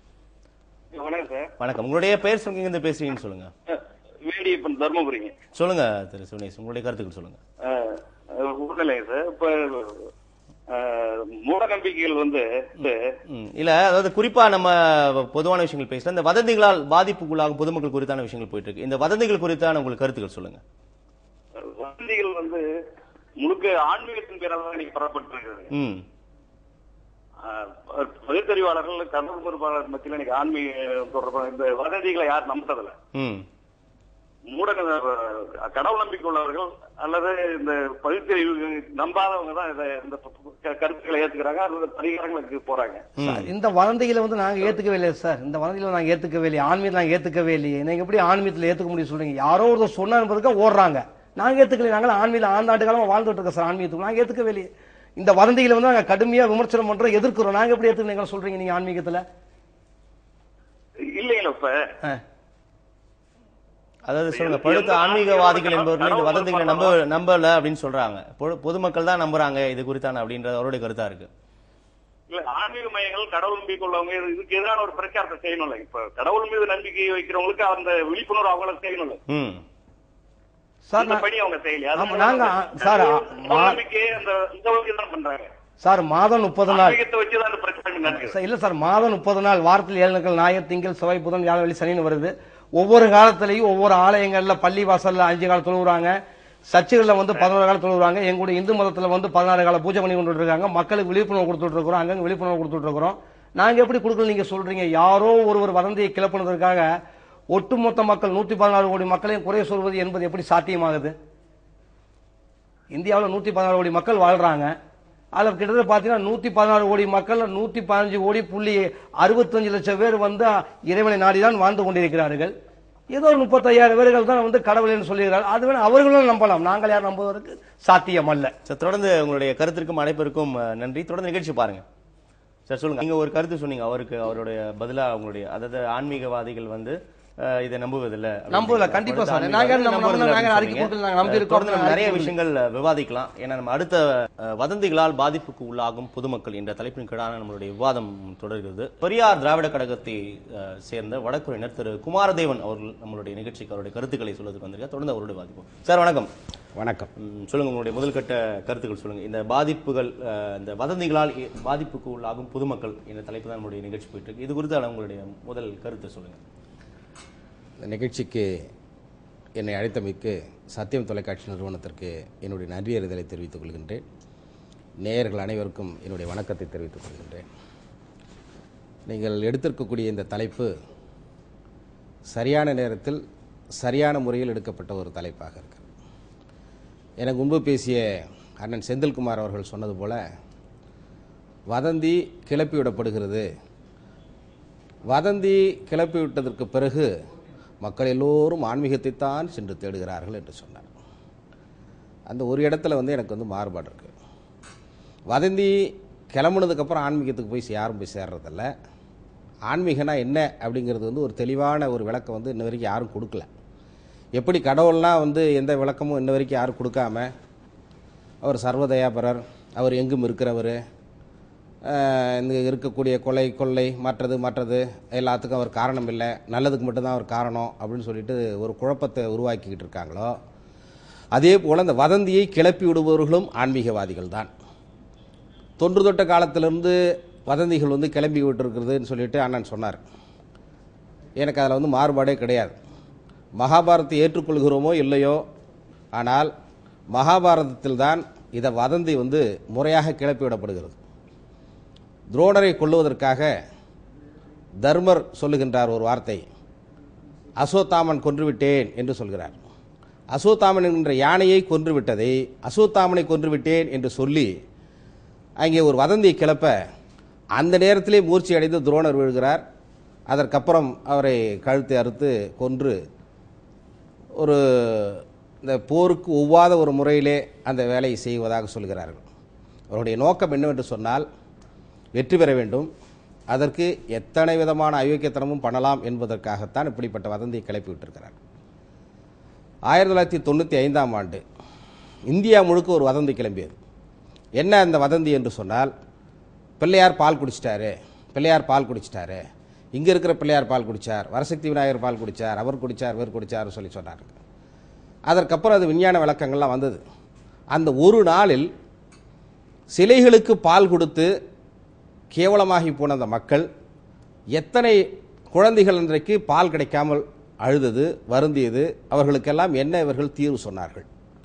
வணக்கம் சார்
வணக்கம் உங்களுடைய பெயர் சொல்லுங்க இருந்து பேசுறீங்கன்னு சொல்லுங்க
வேடியப்பன் தர்மபுரிங்க
சொல்லுங்க திரு சுனேஷ் உங்களுடைய கருத்துக்கள் சொல்லுங்க
உடலைங்க சார் இப்ப அஹ், மூட நம்பிக்கைகள் வந்து
ம், இல்ல அதாவது குறிப்பா நம்ம பொதுவான விஷயங்கள் பேசலாம் இந்த வதந்திகளால் பாதிப்புக்குள்ளாகும் பொதுமக்கள் குறித்தான விஷயங்கள் போயிட்டு இருக்கு இந்த வதந்திகள் குறித்தான உங்களுக்கு கருத்துக்கள் சொல்லுங்க
வதந்திகள் வந்து முழுக்க ஆன்மீகத்தின் பேரால் தான் இன்னைக்கு பரப்பட்டு இருக்குது
ம்
பகுத்தறிவாளர்கள் கடவுள் பொறுப்பாளர் மத்தியில் இன்னைக்கு ஆன்மீக தொடர்பான இந்த வதந்திகளை யார் நம்புறதில்ல
ம்
மூட கடவுள் நம்பிக்கை உள்ளவர்கள் அல்லது இந்த பகுத்தறிவு நம்பாதவங்க தான் இதை இந்த க- கருத்துக்களை ஏத்துக்கிறாங்க அல்லது பரிகாரங்களுக்கு போறாங்க
சார், இந்த வதந்திகளை வந்து நாங்க ஏத்துக்கவே இல்லையே சார் இந்த வதந்திகளை நாங்க ஏத்துக்கவே இல்லையே ஆன்மீகத்தை நாங்க ஏத்துக்கவே இல்லையே நீங்க எப்படி ஆன்மீகத்துல ஏத்துக்க முடியும் சொல்றீங்க யாரோ ஒருத்தர் சொன்னா என்பதுக்கு ஓடுறாங்க நாங்க ஏத்துக்கல நாங்கள் ஆன்மீக ஆண்டாண்டு காலமா வாழ்ந்துட்டு இருக்கோம் சார் ஆன்மீகத்துக்கு நாங்க ஏத்துக்கவே இல்லையே இந்த வதந்திகளை வந்து நாங்க கடுமையா விமர்சனம் பண்றோம் எதிர்க்கிறோம் நாங்க எப்படி ஏத்துக்க சொல்றீங்க நீங்க ஆன்மீகத்துல
இல்லைங்களா இப்ப
ஆ.
அதாவது சொல்லுங்க
எந்த-
பழுத்த
எந்த
ஆன்மீகவாதிகள்
ஆன்மீக
என்பவர்கள் இந்த
கடவுள்
வதந்திகளை நம்ப
பார்த்தாலும்
நம்பல அப்படின்னு சொல்றாங்க பொது- பொதுமக்கள் தான் நம்புறாங்க இது குறித்தான அப்படின்றது அவருடைய கருத்தா இருக்கு
இல்ல ஆன்மீக மையங்கள் கடவுள் நம்பிக்கை உள்ளவங்க இது- இதுக்கு எதிரான ஒரு பிரச்சாரத்தை செய்யணும்ல இப்ப கடவுள் மீது நம்பிக்கை வைக்கிறவங்களுக்கு அந்த விழிப்புணர்வு அவங்கள செய்யணும்ல
ம்
சார்
இந்த
நான்-
பணி அவங்க செய்யல
ஆமா, நாங்க, சார், மா-
நம்பிக்கையை அந்த இந்த வகையில் தான் பண்றாங்க
சார் மாதம் முப்பது நாள்
ஆன்மீகத்தை வச்சுதான் அந்த பிரச்சனை நடக்குது
சார், இல்ல சார் மாதம் முப்பது நாள் வாரத்தில் ஏழு நாட்கள் ஞாயிறு திங்கள் செவ்வாய் புதன் வியாழன் வெள்ளி சனின்னு வருது ஒவ்வொரு காலத்திலையும் ஒவ்வொரு ஆலயங்கள்ல பள்ளி வாசல்ல அஞ்சு கால தொழுவுறாங்க சர்ச்சுகளில் வந்து பதினோரு காலம் தொழுவுறாங்க எங்களுடைய இந்து மதத்துல வந்து பதினாறு கால பூஜை பண்ணி கொண்டு இருக்காங்க மக்களுக்கு விழிப்புணர்வு கொடுத்துட்டு இருக்கிறோம் அங்கங்க விழிப்புணர்வு கொடுத்துட்டு இருக்கிறோம் நாங்க எப்படி கொடுக்கல நீங்க சொல்றீங்க யாரோ ஒருவர் வதந்தியை கிளப்புனதற்காக ஒட்டுமொத்த மக்கள் நூத்தி பதினாறு கோடி மக்களையும் குறை சொல்வது என்பது எப்படி சாத்தியமாகுது இந்தியாவில் நூத்தி பதினாறு கோடி மக்கள் வாழ்றாங்க அதில் கிட்டத்தட்ட பார்த்தீங்கன்னா நூத்தி பதினாறு கோடி மக்கள் நூத்தி பதினஞ்சு கோடி புள்ளி அறுபத்தஞ்சு லட்சம் பேர் வந்து இறைவனை நாடிதான் வாழ்ந்து கொண்டிருக்கிறார்கள் ஏதோ ஒரு முப்பத்தையாயிரம் பேர்கள் தான் வந்து கடவுள் என்று சொல்லுகிறார்கள் அது வேணா அவர்களும் நம்பலாம் நாங்கள் யார் நம்புவதற்கு சாத்தியம் அல்ல
சார் தொடர்ந்து உங்களுடைய கருத்திற்கும் அழைப்பிற்கும் அஹ், நன்றி தொடர்ந்து நிகழ்ச்சி பாருங்க சார் சொல்லுங்க நீங்க ஒரு கருத்து சொன்னீங்க அவருக்கு அவருடைய பதிலா உங்களுடைய அதாவது ஆன்மீகவாதிகள் வந்து அஹ், இதை நம்புவதில்லை அப்படின்னு
நம்புவதில்ல,
சொன்னீங்க.
கண்டிப்பா
பழுத்த
சார்.
ஆன்மீகவாதிகள்
நாங்க நம்ம
நம்புவதில்லை
நாங்க
அப்படின்னு
அறிக்கை
சொன்னீங்க.
கொடுத்து நாங்க நம்பியிருக்கோம்.
தொடர்ந்து நம்ம நிறைய
அறிக்கை
விஷயங்கள் விவாதிக்கலாம் ஏன்னா நம்ம அடுத்த அஹ், வதந்திகளால் பாதிப்புக்கு உள்ளாகும் பொதுமக்கள் என்ற தலைப்பின் கீழான நம்மளுடைய விவாதம் தொடர்கிறது பெரியார் திராவிட கழகத்தை அஹ், சேர்ந்த வடக்குறையினர் திரு குமாரதேவன் அவர்கள் நம்மளுடைய நிகழ்ச்சிக்கு அவருடைய கருத்துக்களை சொல்வதற்கு வந்திருக்கார் தொடர்ந்து அவருடைய வாதிப்போம் சார் வணக்கம்
வணக்கம்
ம், சொல்லுங்க உங்களுடைய முதல் கட்ட கருத்துக்கள் சொல்லுங்க இந்த பாதிப்புகள் அஹ், இந்த வதந்திகளால் ஏ- பாதிப்புக்கு உள்ளாகும் பொதுமக்கள் என்ற தலைப்பு தான் நம்முடைய நிகழ்ச்சி போயிட்டு இருக்கு இது குறித்து உங்களுடைய முதல் கருத்தை சொல்லுங்க
இந்த நிகழ்ச்சிக்கு என்னை அழைத்தமைக்கு சத்தியம் தொலைக்காட்சி நிறுவனத்திற்கு என்னுடைய நன்றியறிதலை தெரிவித்துக் கொள்கின்றேன் நேயர்கள் அனைவருக்கும் என்னுடைய வணக்கத்தை தெரிவித்துக் கொள்கின்றேன் நீங்கள் எடுத்திருக்கக்கூடிய இந்த தலைப்பு சரியான நேரத்தில் சரியான முறையில் எடுக்கப்பட்ட ஒரு தலைப்பாக இருக்கிறது எனக்கு முன்பு பேசிய அண்ணன் செந்தில்குமார் அவர்கள் சொன்னது போல வதந்தி கிளப்பிவிடப்படுகிறது வதந்தி கிளப்பிவிட்டதற்கு பிறகு மக்கள் எல்லோரும் ஆன்மீகத்தைத்தான் சென்று தேடுகிறார்கள் என்று சொன்னார் அந்த ஒரு இடத்துல வந்து எனக்கு வந்து மாறுபாடு இருக்கு வதந்தி கிளம்புனதுக்கப்புறம் ஆன்மீகத்துக்கு போய் யாரும் போய் சேர்றதில்ல ஆன்மீகனா என்ன அப்படிங்கிறது வந்து ஒரு தெளிவான ஒரு விளக்கம் வந்து இன்ன வரைக்கும் யாரும் கொடுக்கல எப்படி கடவுள்லாம் வந்து எந்த விளக்கமும் இன்ன வரைக்கும் யாரும் கொடுக்காம அவர் சர்வதயாபரர் அவர் எங்கும் இருக்கிறவர் இந்த இருக்கக்கூடிய கொலை கொள்ளை மற்றது மற்றது எல்லாத்துக்கும் அவர் காரணம் இல்லை நல்லதுக்கு மட்டும்தான் அவர் காரணம் அப்படின்னு சொல்லிட்டு ஒரு குழப்பத்தை உருவாக்கிக்கிட்டு இருக்காங்களோ அதே போல் அந்த வதந்தியை கிளப்பி விடுபவர்களும் ஆன்மீகவாதிகள் தான் தொன்று தொட்ட காலத்திலிருந்து வதந்திகள் வந்து கிளம்பி விட்டுருக்குறதுன்னு சொல்லிட்டு அண்ணன் சொன்னார் எனக்கு அதில் வந்து மாறுபாடே கிடையாது மகாபாரதத்தை ஏற்றுக்கொள்கிறோமோ இல்லையோ ஆனால் மகாபாரதத்தில் தான் இதை வதந்தி வந்து முறையாக கிளப்பி விடப்படுகிறது துரோணரை கொல்லுவதற்காக தர்மர் சொல்லுகின்றார் ஒரு வார்த்தை அசோத்தாமன் கொன்றுவிட்டேன் என்று சொல்கிறார் அசோத்தாமன் என்கின்ற யானையை கொன்றுவிட்டதை அசோத்தாமனை கொன்றுவிட்டேன் என்று சொல்லி அங்கே ஒரு வதந்தியை கிளப்ப அந்த நேரத்திலே மூர்ச்சி அடைந்து துரோணர் விழுகிறார் அதற்கப்புறம் அவரை கழுத்தை அறுத்து கொன்று ஒரு இந்த போருக்கு ஒவ்வாத ஒரு முறையிலே அந்த வேலையை செய்வதாக சொல்கிறார்கள் அவருடைய நோக்கம் என்னவென்று சொன்னால் வெற்றி பெற வேண்டும் அதற்கு எத்தனை விதமான அயோக்கியத்தனமும் பண்ணலாம் என்பதற்காகத்தான் இப்படிப்பட்ட வதந்தியை கிளப்பி விட்டிருக்கிறார் ஆயிரத்தி தொள்ளாயிரத்தி தொண்ணூற்றி ஐந்தாம் ஆண்டு இந்தியா முழுக்க ஒரு வதந்தி கிளம்பியது என்ன அந்த வதந்தி என்று சொன்னால் பிள்ளையார் பால் குடிச்சிட்டாரு பிள்ளையார் பால் குடிச்சிட்டாரு இங்கே இருக்கிற பிள்ளையார் பால் குடிச்சார் வரசக்தி விநாயகர் பால் குடிச்சார் அவர் குடிச்சார் இவர் குடிச்சார் சொல்லி சொன்னார் அதற்கப்புறம் அது விஞ்ஞான விளக்கங்கள்லாம் வந்தது அந்த ஒரு நாளில் சிலைகளுக்கு பால் கொடுத்து கேவலமாகி போன அந்த மக்கள் எத்தனை குழந்தைகள் இன்றைக்கு பால் கிடைக்காமல் அழுதது வருந்தியது அவர்களுக்கெல்லாம் என்ன இவர்கள் தீர்வு சொன்னார்கள்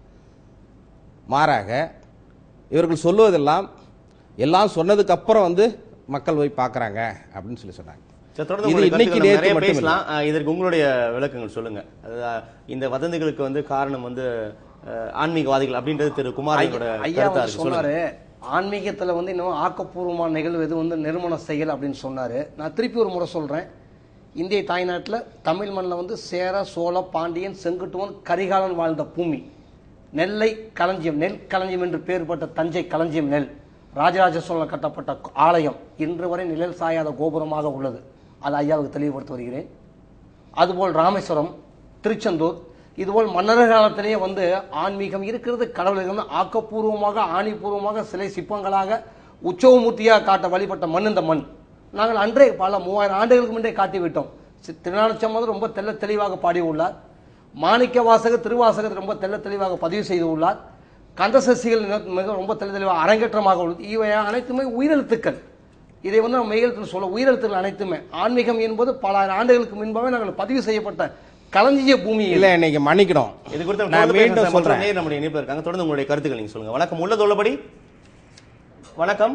மாறாக இவர்கள் சொல்லுவதெல்லாம் எல்லாம் சொன்னதுக்கு அப்புறம் வந்து மக்கள் போய் பார்க்கறாங்க அப்படின்னு சொல்லி சொன்னாங்க
சரி, தொடர்ந்து
இது
உங்களுடைய
இன்னைக்கு
கருத்துக்களை
நேத்து
நிறைய
மட்டும்
பேசலாம் அஹ், இதற்கு உங்களுடைய விளக்கங்கள் சொல்லுங்க அது, அஹ், இந்த வதந்திகளுக்கு வந்து காரணம் வந்து அஹ், ஆன்மீகவாதிகள் அப்படின்றது திரு குமாரனோட
ஐயா
கருத்தா
வந்து
இருக்கு சொல்லுங்க
சொன்னாரு ஆன்மீகத்துல வந்து இன்னும் ஆக்கப்பூர்வமான நிகழ்வு எது வந்து நிறுவன செயல் அப்படின்னு சொன்னாரு நான் திருப்பி ஒரு முறை சொல்றேன் இந்திய தாய்நாட்டுல தமிழ் மண்ணில் வந்து சேர சோழ பாண்டியன் செங்குட்டுவன் கரிகாலன் வாழ்ந்த பூமி நெல்லை களஞ்சியம் நெல் களஞ்சியம் என்று பெயர் பெற்ற தஞ்சை களஞ்சியம் நெல் ராஜராஜ சோழன் கட்டப்பட்ட ஆலயம் இன்று வரை நிழல் சாயாத கோபுரமாக உள்ளது அது ஐயாவுக்கு தெளிவுபடுத்தி வருகிறேன் அதுபோல் ராமேஸ்வரம் திருச்செந்தூர் இதுபோல் மன்னர் காலத்திலேயே வந்து ஆன்மீகம் இருக்கிறது கடவுளுக்கு வந்து ஆக்கப்பூர்வமாக ஆணிபூர்வமாக சிலை சிற்பங்களாக உற்சவமூர்த்தியாக காட்ட வழிபட்ட மண் இந்த மண் நாங்கள் அன்றே பல மூவாயிரம் ஆண்டுகளுக்கு முன்னே காட்டிவிட்டோம் சி- திருநானச்சம்மது ரொம்ப தெள்ள தெளிவாக பாடி உள்ளார் மாணிக்க வாசகர் திருவாசகர் ரொம்ப தெள்ள தெளிவாக பதிவு செய்து உள்ளார் கந்தசசிகள் மிக- மிக ரொம்ப தெள்ள தெளிவாக அரங்கேற்றமாக உள்ளது இவை அனைத்துமே உயிரெழுத்துக்கள் இதை வந்து நம்ம மெய்யெழுத்தில் சொல்ல உயிரெழுத்துக்கள் அனைத்துமே ஆன்மீகம் என்பது பல ஆயிரம் ஆண்டுகளுக்கு முன்பாகவே நாங்கள் பதிவு செய்யப்பட்ட களஞ்சிய பூமி இது.
இல்ல இன்னைக்கு மன்னிக்கணும்
இது குறித்து நம்ம
நான்
தொடர்ந்து பேசலாம்
மீண்டும்
சார். மற்ற
சொல்றேன்
நேயர் நம்முடைய இணைப்பு இருக்காங்க தொடர்ந்து உங்களுடைய கருத்துக்கள் நீங்க சொல்லுங்க வணக்கம் உள்ளது உள்ளபடி வணக்கம்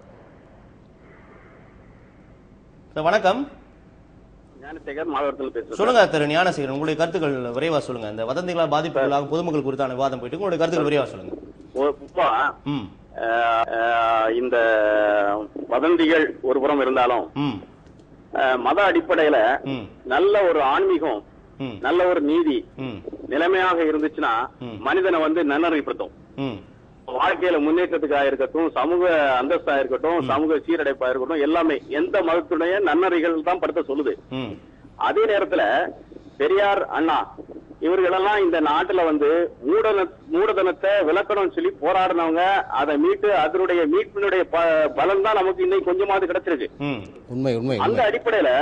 சார், வணக்கம்
ஞானசேகர் மாவட்டத்தில் பேசுறேன்
சொல்லுங்க திரு ஞானசேகரன் உங்களுடைய கருத்துக்கள் விரைவா சொல்லுங்க இந்த வதந்திகளால் பாதிப்புகளாக பொதுமக்கள் குறித்தான விவாதம் போயிட்டு இருக்கு. உங்களுடைய கருத்துக்கள் விரைவா சொல்லுங்க
ஒரு- பொதுவா,
ம்
அஹ், அஹ், இந்த வதந்திகள் ஒரு புறம் இருந்தாலும்
ம்
அஹ், மத அடிப்படையில
ம்
நல்ல ஒரு ஆன்மீகம்
ம்
நல்ல ஒரு நீதி
ம்
நிலைமையாக இருந்துச்சுன்னா
ம்.
மனிதனை வந்து நன்னறிப்படுத்தும்
ம்
வாழ்க்கையில முன்னேற்றத்துக்காக இருக்கட்டும் சமூக அந்தஸ்தா இருக்கட்டும் சமூக சீரடைப்பா இருக்கட்டும் எல்லாமே எந்த மதத்துடைய நன்னறிகள் தான் படுத்த சொல்லுது
ம்
அதே நேரத்துல பெரியார் அண்ணா இவர்களெல்லாம் இந்த நாட்டுல வந்து மூடன மூடதனத்தை விளக்கணும்னு சொல்லி போராடினவங்க அதை மீட்டு அதனுடைய மீட்பினுடைய ப- பலன் தான் நமக்கு இன்னைக்கு கொஞ்சமாவது கிடைச்சிருக்கு
ம்
உண்மை உண்மை
அந்த
உண்மை
அடிப்படையில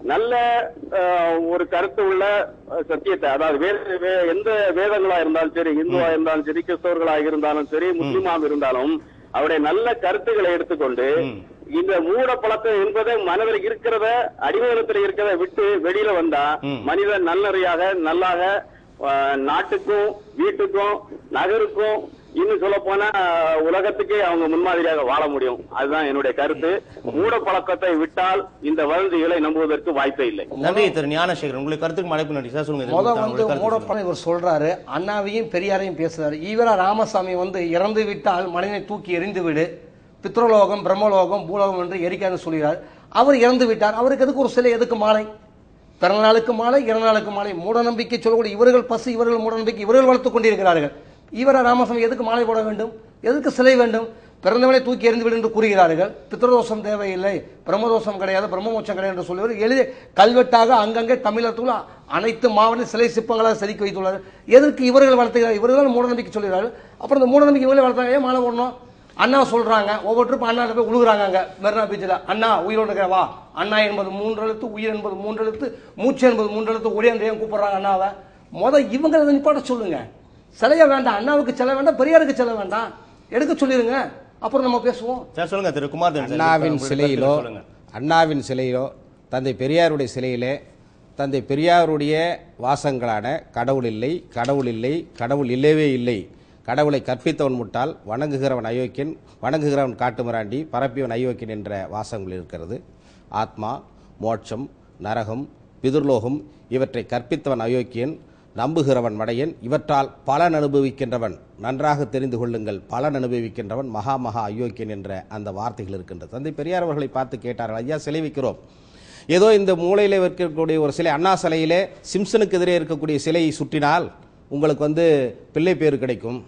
நல்ல அஹ், ஒரு கருத்து உள்ள அஹ், சத்தியத்தை அதாவது வேத வே- எந்த வேதங்களா இருந்தாலும் சரி இந்துவா இருந்தாலும் சரி கிறிஸ்தவர்களா இருந்தாலும் சரி முஸ்லிமாக இருந்தாலும் அவருடைய நல்ல கருத்துக்களை எடுத்துக்கொண்டு இந்த மூட பழக்கம் என்பதை மனதில் இருக்கிறத அடிமனத்தில் இருக்கிறத விட்டு வெளியில வந்தா மனிதன் நல்லறியாக நல்லாக அஹ், நாட்டுக்கும் வீட்டுக்கும் நகருக்கும் இன்னும் சொல்ல போனா உலகத்துக்கே அவங்க முன்மாதிரியாக வாழ முடியும் அதுதான் என்னுடைய கருத்து மூட பழக்கத்தை விட்டால் இந்த வதந்திகளை நம்புவதற்கு வாய்ப்பே இல்லை
நன்றி திரு ஞானசேகரன் உங்களுக்கு கருத்துக்கு அழைப்பு நன்றி சார் சொல்லுங்க
முத
இதுக்கு
வந்து
உங்களுடைய கருத்து சொல்லுங்க.
மூடப்பணம் இவர் சொல்றாரு அண்ணாவையும் பெரியாரையும் பேசுறாரு ஈவரா ராமசாமி வந்து இறந்து விட்டால் மனிதனை தூக்கி எறிந்து விடு பித்ருலோகம் பிரம்மலோகம் பூலோகம் என்று எரிக்காது சொல்கிறார் அவர் இறந்து விட்டார் அவருக்கு எதுக்கு ஒரு சிலை எதுக்கு மாலை பிறந்த நாளுக்கு மாலை இறந்த நாளுக்கு மாலை மூட நம்பிக்கை சொல்லக்கூடிய இவர்கள் பசு இவர்கள் மூட நம்பிக்கை இவர்கள் வளர்த்துக் கொண்டிருக்கிறார்கள் ஈவரா ராமசாமி எதுக்கு மாலை போட வேண்டும் எதுக்கு சிலை வேண்டும் பிறந்தவனை தூக்கி எறிந்து விடு என்று கூறுகிறார்கள் பித்ருதோஷம் தேவையில்லை பிரம்மதோஷம் கிடையாது பிரம்மமோட்சம் கிடையாது என்று சொல்லுவார் எளிய கல்வெட்டாக அங்கங்கே தமிழகத்தில் அனைத்து மாவட்ட சிலை சிற்பங்களாக செதுக்கி வைத்துள்ளார் எதற்கு இவர்கள் வளர்த்துகிறார் இவர்கள் மூட நம்பிக்கை சொல்கிறார்கள் அப்புறம் இந்த மூட நம்பிக்கை இவங்களே வளர்த்தாங்க ஏன் மாலை போடணும் அண்ணா சொல்றாங்க ஒவ்வொருத்தரும் அண்ணா போய் உழுகுறாங்க அங்க மெரினா பீச்சில் அண்ணா உயிரோடு இருக்கிற வா அண்ணா என்பது மூன்று எழுத்து உயிர் என்பது மூன்று எழுத்து மூச்சு என்பது மூன்று எழுத்து ஒடியாந்து ஏன் கூப்பிடுறாங்க அண்ணாவை முத இவங்க அதை நிப்பாட்ட சொல்லுங்க சிலைய வேண்டாம் அண்ணாவுக்கு செல்ல வேண்டாம் பெரியாருக்கு செல்ல வேண்டாம் எடுக்க சொல்லிருங்க அப்புறம் நம்ம பேசுவோம்
சார் சொல்லுங்க திரு குமார்
அண்ணாவின் சிலையிலோ
சொல்லுங்க
அண்ணாவின் சிலையிலோ தந்தை பெரியாருடைய சிலையிலே தந்தை பெரியாருடைய வாசங்களான கடவுள் இல்லை கடவுள் இல்லை கடவுள் இல்லவே இல்லை கடவுளை கற்பித்தவன் முட்டாள் வணங்குகிறவன் அயோக்கியன் வணங்குகிறவன் காட்டுமிராண்டி பரப்பியவன் அயோக்கியன் என்ற வாசகங்கள் இருக்கிறது ஆத்மா மோட்சம் நரகம் பிதுர்லோகம் இவற்றை கற்பித்தவன் அயோக்கியன் நம்புகிறவன் மடையன் இவற்றால் பலன் அனுபவிக்கின்றவன் நன்றாக தெரிந்து கொள்ளுங்கள் பலன் அனுபவிக்கின்றவன் மகா மகா அயோக்கியன் என்ற அந்த வார்த்தைகள் இருக்கின்றது தந்தை பெரியார் அவர்களை பார்த்து கேட்டார்கள் ஐயா சிலை வைக்கிறோம் ஏதோ இந்த மூலையில் இருக்கக்கூடிய ஒரு சிலை அண்ணா சிலையிலே சிம்சனுக்கு எதிரே இருக்கக்கூடிய சிலையை சுற்றினால் உங்களுக்கு வந்து பிள்ளை பேர் கிடைக்கும்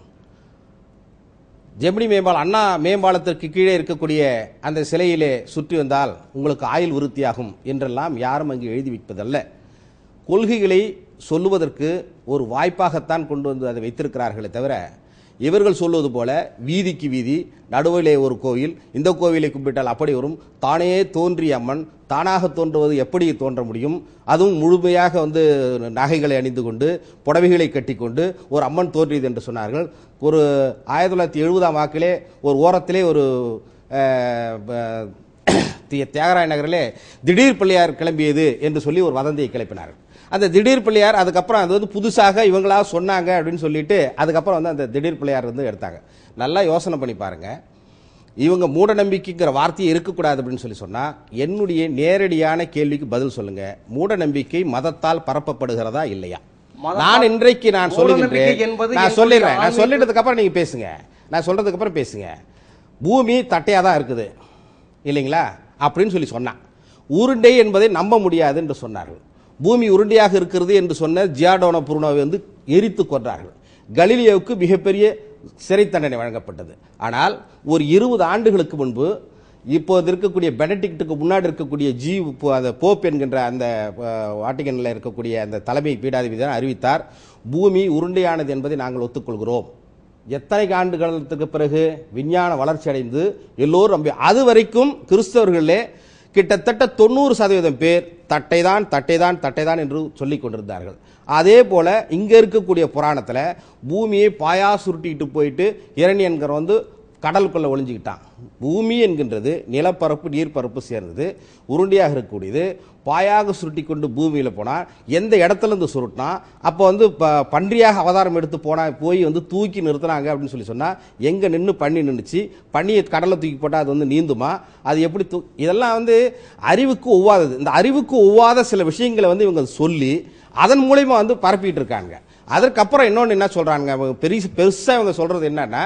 ஜெமினி மேம்பாலம் அண்ணா மேம்பாலத்திற்கு கீழே இருக்கக்கூடிய அந்த சிலையிலே சுற்றி வந்தால் உங்களுக்கு ஆயுள் விருத்தியாகும் என்றெல்லாம் யாரும் அங்கு எழுதி வைப்பதல்ல கொள்கைகளை சொல்லுவதற்கு ஒரு வாய்ப்பாகத்தான் கொண்டு வந்து அதை வைத்திருக்கிறார்களே தவிர இவர்கள் சொல்வது போல வீதிக்கு வீதி நடுவிலே ஒரு கோவில் இந்த கோவிலை கும்பிட்டால் அப்படி வரும் தானே தோன்றிய அம்மன் தானாக தோன்றுவது எப்படி தோன்ற முடியும் அதுவும் முழுமையாக வந்து நகைகளை அணிந்து கொண்டு புடவைகளை கட்டிக்கொண்டு ஒரு அம்மன் தோன்றியது என்று சொன்னார்கள் ஒரு ஆயிரத்தி தொள்ளாயிரத்தி எழுபதாம் வாக்கிலே ஒரு ஓரத்திலே ஒரு அஹ், ப- தி- தியாகராய நகரிலே திடீர் பிள்ளையார் கிளம்பியது என்று சொல்லி ஒரு வதந்தியை கிளப்பினார்கள் அந்த திடீர் பிள்ளையார் அதுக்கப்புறம் அது வந்து புதுசாக இவங்களா சொன்னாங்க அப்படின்னு சொல்லிட்டு அதுக்கப்புறம் வந்து அந்த திடீர் பிள்ளையார் வந்து எடுத்தாங்க நல்லா யோசனை பண்ணி பாருங்க இவங்க மூட நம்பிக்கைங்கிற வார்த்தையே இருக்கக்கூடாது அப்படின்னு சொல்லி சொன்னா என்னுடைய நேரடியான கேள்விக்கு பதில் சொல்லுங்க மூட நம்பிக்கை மதத்தால் பரப்பப்படுகிறதா இல்லையா
மதத்தால்
நான் இன்றைக்கு நான்
மூட
சொல்லுகின்றேன்
நம்பிக்கை என்பது
நான்
என்னுடைய
சொல்லிடுறேன் நான்
ஆன்மீக-
சொல்லிட்டதுக்கு அப்புறம் நீங்க பேசுங்க நான் சொல்றதுக்கு அப்புறம் பேசுங்க பூமி தட்டையா தான் இருக்குது இல்லைங்களா அப்படின்னு சொல்லி சொன்னான் உருண்டை என்பதை நம்ப முடியாது என்று சொன்னார்கள் பூமி உருண்டையாக இருக்கிறது என்று சொன்ன ஜியாடோன புருனோவை வந்து எரித்து கொன்றார்கள் கலீலியோவுக்கு மிகப்பெரிய சிறை தண்டனை வழங்கப்பட்டது ஆனால் ஒரு இருபது ஆண்டுகளுக்கு முன்பு இப்போது இருக்கக்கூடிய பெனடிக்ட்டுக்கு முன்னாடி இருக்கக்கூடிய ஜி இப்போ அந்த போப் என்கின்ற அந்த அஹ், வாட்டிகனில் இருக்கக்கூடிய அந்த தலைமை பீடாதிபதி தான் அறிவித்தார் பூமி உருண்டையானது என்பதை நாங்கள் ஒத்துக்கொள்கிறோம் எத்தனை ஆண்டுகளுக்கு பிறகு விஞ்ஞான வளர்ச்சி அடைந்து எல்லோரும் நம்பி அது வரைக்கும் கிறிஸ்தவர்களே கிட்டத்தட்ட தொண்ணூறு சதவீதம் பேர் தட்டைதான் தட்டைதான் தட்டைதான் என்று சொல்லிக் கொண்டிருந்தார்கள் அதே போல இங்க இருக்கக்கூடிய புராணத்துல பூமியை பாயா சுருட்டிட்டு போயிட்டு இரணியன்கர் வந்து கடலுக்குள்ள ஒளிஞ்சுக்கிட்டான் பூமி என்கின்றது நிலப்பரப்பு நீர்ப்பரப்பு சேர்ந்தது உருண்டையாக இருக்கக்கூடியது பாயாக சுருட்டி கொண்டு பூமியில் போனால் எந்த இடத்துல இருந்து சுருட்டினா அப்போ வந்து ப- பன்றியாக அவதாரம் எடுத்து போனா போய் வந்து தூக்கி நிறுத்தினாங்க அப்படின்னு சொல்லி சொன்னா எங்க நின்று பண்ணி நின்றுச்சு பண்ணியை கடலை தூக்கி போட்டால் அது வந்து நீந்துமா அது எப்படி தூ இதெல்லாம் வந்து அறிவுக்கு ஒவ்வாதது இந்த அறிவுக்கு ஒவ்வாத சில விஷயங்களை வந்து இவங்க சொல்லி அதன் மூலயமா வந்து பரப்பிட்டு இருக்காங்க அதற்கப்புறம் இன்னொன்று என்ன சொல்றாங்க அவங்க பெரிய பெருசா இவங்க சொல்றது என்னன்னா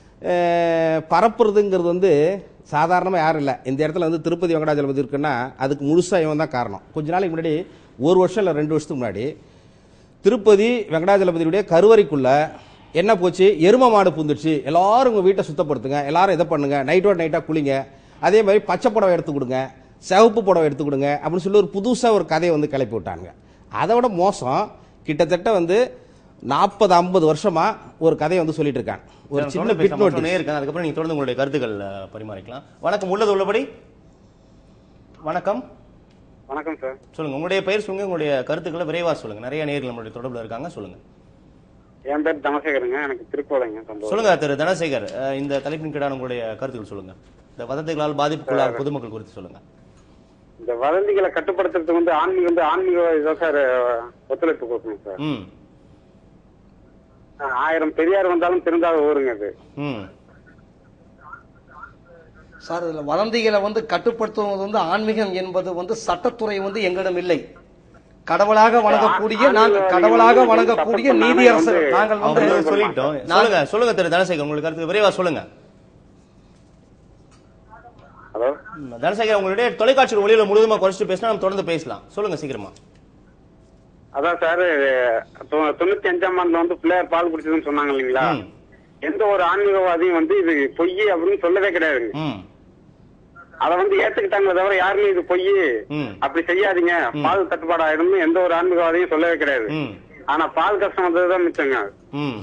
அஹ், பரப்புறதுங்கிறது வந்து சாதாரணமாக யாரும் இல்லை இந்த இடத்துல வந்து திருப்பதி வெங்கடாஜலபதி இருக்குன்னா அதுக்கு முழுசாக இவன் தான் காரணம் கொஞ்ச நாளைக்கு முன்னாடி ஒரு வருஷம் இல்லை ரெண்டு வருஷத்துக்கு முன்னாடி திருப்பதி வெங்கடாஜலபதியுடைய கருவறைக்குள்ள என்ன போச்சு எரும மாடு பூந்துடுச்சு எல்லாரும் உங்கள் வீட்டை சுத்தப்படுத்துங்க எல்லாரும் இதை பண்ணுங்க நைட்டோட நைட்டாக குளிங்க அதே மாதிரி பச்சை புடவை எடுத்து கொடுங்க சிவப்பு புடவை எடுத்து கொடுங்க அப்படின்னு சொல்லி ஒரு புதுசாக ஒரு கதையை வந்து கிளப்பி விட்டாங்க அதை விட மோசம் கிட்டத்தட்ட வந்து நாற்பது ஐம்பது வருஷமா ஒரு கதையை வந்து சொல்லிட்டு இருக்காங்க ஒரு சின்ன பிட் நோட்டீஸ்
இருக்காங்க அதுக்கப்புறம் நீங்க தொடர்ந்து உங்களுடைய கருத்துக்கள் அஹ், பரிமாறிக்கலாம் வணக்கம் உள்ளது உள்ளபடி வணக்கம்
வணக்கம் சார்
சொல்லுங்க உங்களுடைய பெயர் சொல்லுங்க உங்களுடைய கருத்துக்களை விரைவா சொல்லுங்க நிறைய நேர்கள் நம்மளுடைய தொடர்புல இருக்காங்க சொல்லுங்க
என் பேர் தனசேகருங்க எனக்கு திருக்கோளைங்க சொந்த ஊர்.
சொல்லுங்க திரு தனசேகர் அஹ், இந்த தலைப்பின் கீழான உங்களுடைய கருத்துக்கள் சொல்லுங்க இந்த வதந்திகளால் பாதிப்புக்குள்ளாக பொதுமக்கள் குறித்து சொல்லுங்க
இந்த வதந்திகளை கட்டுப்படுத்துறதுக்கு வந்து ஆன்மீக வந்து ஆன்மீக இதான் சார் ஒத்துழைப்பு கொடுக்கணும் சார்
ம்
அஹ் ஆயிரம் பெரியார் வந்தாலும் திருந்தாத ஊருங்க அது
ம்
சார் இதுல வதந்திகளை வந்து கட்டுப்படுத்துவது வந்து ஆன்மீகம் என்பது வந்து சட்டத்துறை வந்து எங்களிடம் இல்லை கடவுளாக வணங்கக்கூடிய நாங்கள் கடவுளாக வணங்கக்கூடிய நீதியரசர் நாங்கள்
அவங்க
வந்து
சொல்லிட்டோம் சொல்லுங்க சொல்லுங்க திரு தனசேகர் உங்களுக்கு கருத்து விரைவா சொல்லுங்க
ஹலோ
ம், தனசேகர் உங்களுடைய தொலைக்காட்சி ஒளியில முழுவதுமா குறைச்சிட்டு பேசினா நம்ம தொடர்ந்து பேசலாம் சொல்லுங்க சீக்கிரமா
அதான் சார் தொ- தொண்ணூத்தி அஞ்சாம் ஆண்டுல வந்து பிள்ளையார் பால் குடிச்சதுன்னு சொன்னாங்க இல்லைங்களா
ம்.
எந்த ஒரு ஆன்மீகவாதியும் வந்து இது பொய் அப்படின்னு சொல்லவே கிடையாதுங்க
ம்
அத வந்து ஏத்துக்கிட்டாங்களே தவிர யாருமே இது பொய்
ம்.
அப்படி செய்யாதீங்க பால் தட்டுப்பாடு ஆயிடும்னு எந்த ஒரு ஆன்மீகவாதியும் சொல்லவே கிடையாது
ம்
ஆனா பால் கஷ்டம் வந்ததுதான் மிச்சங்க
ம்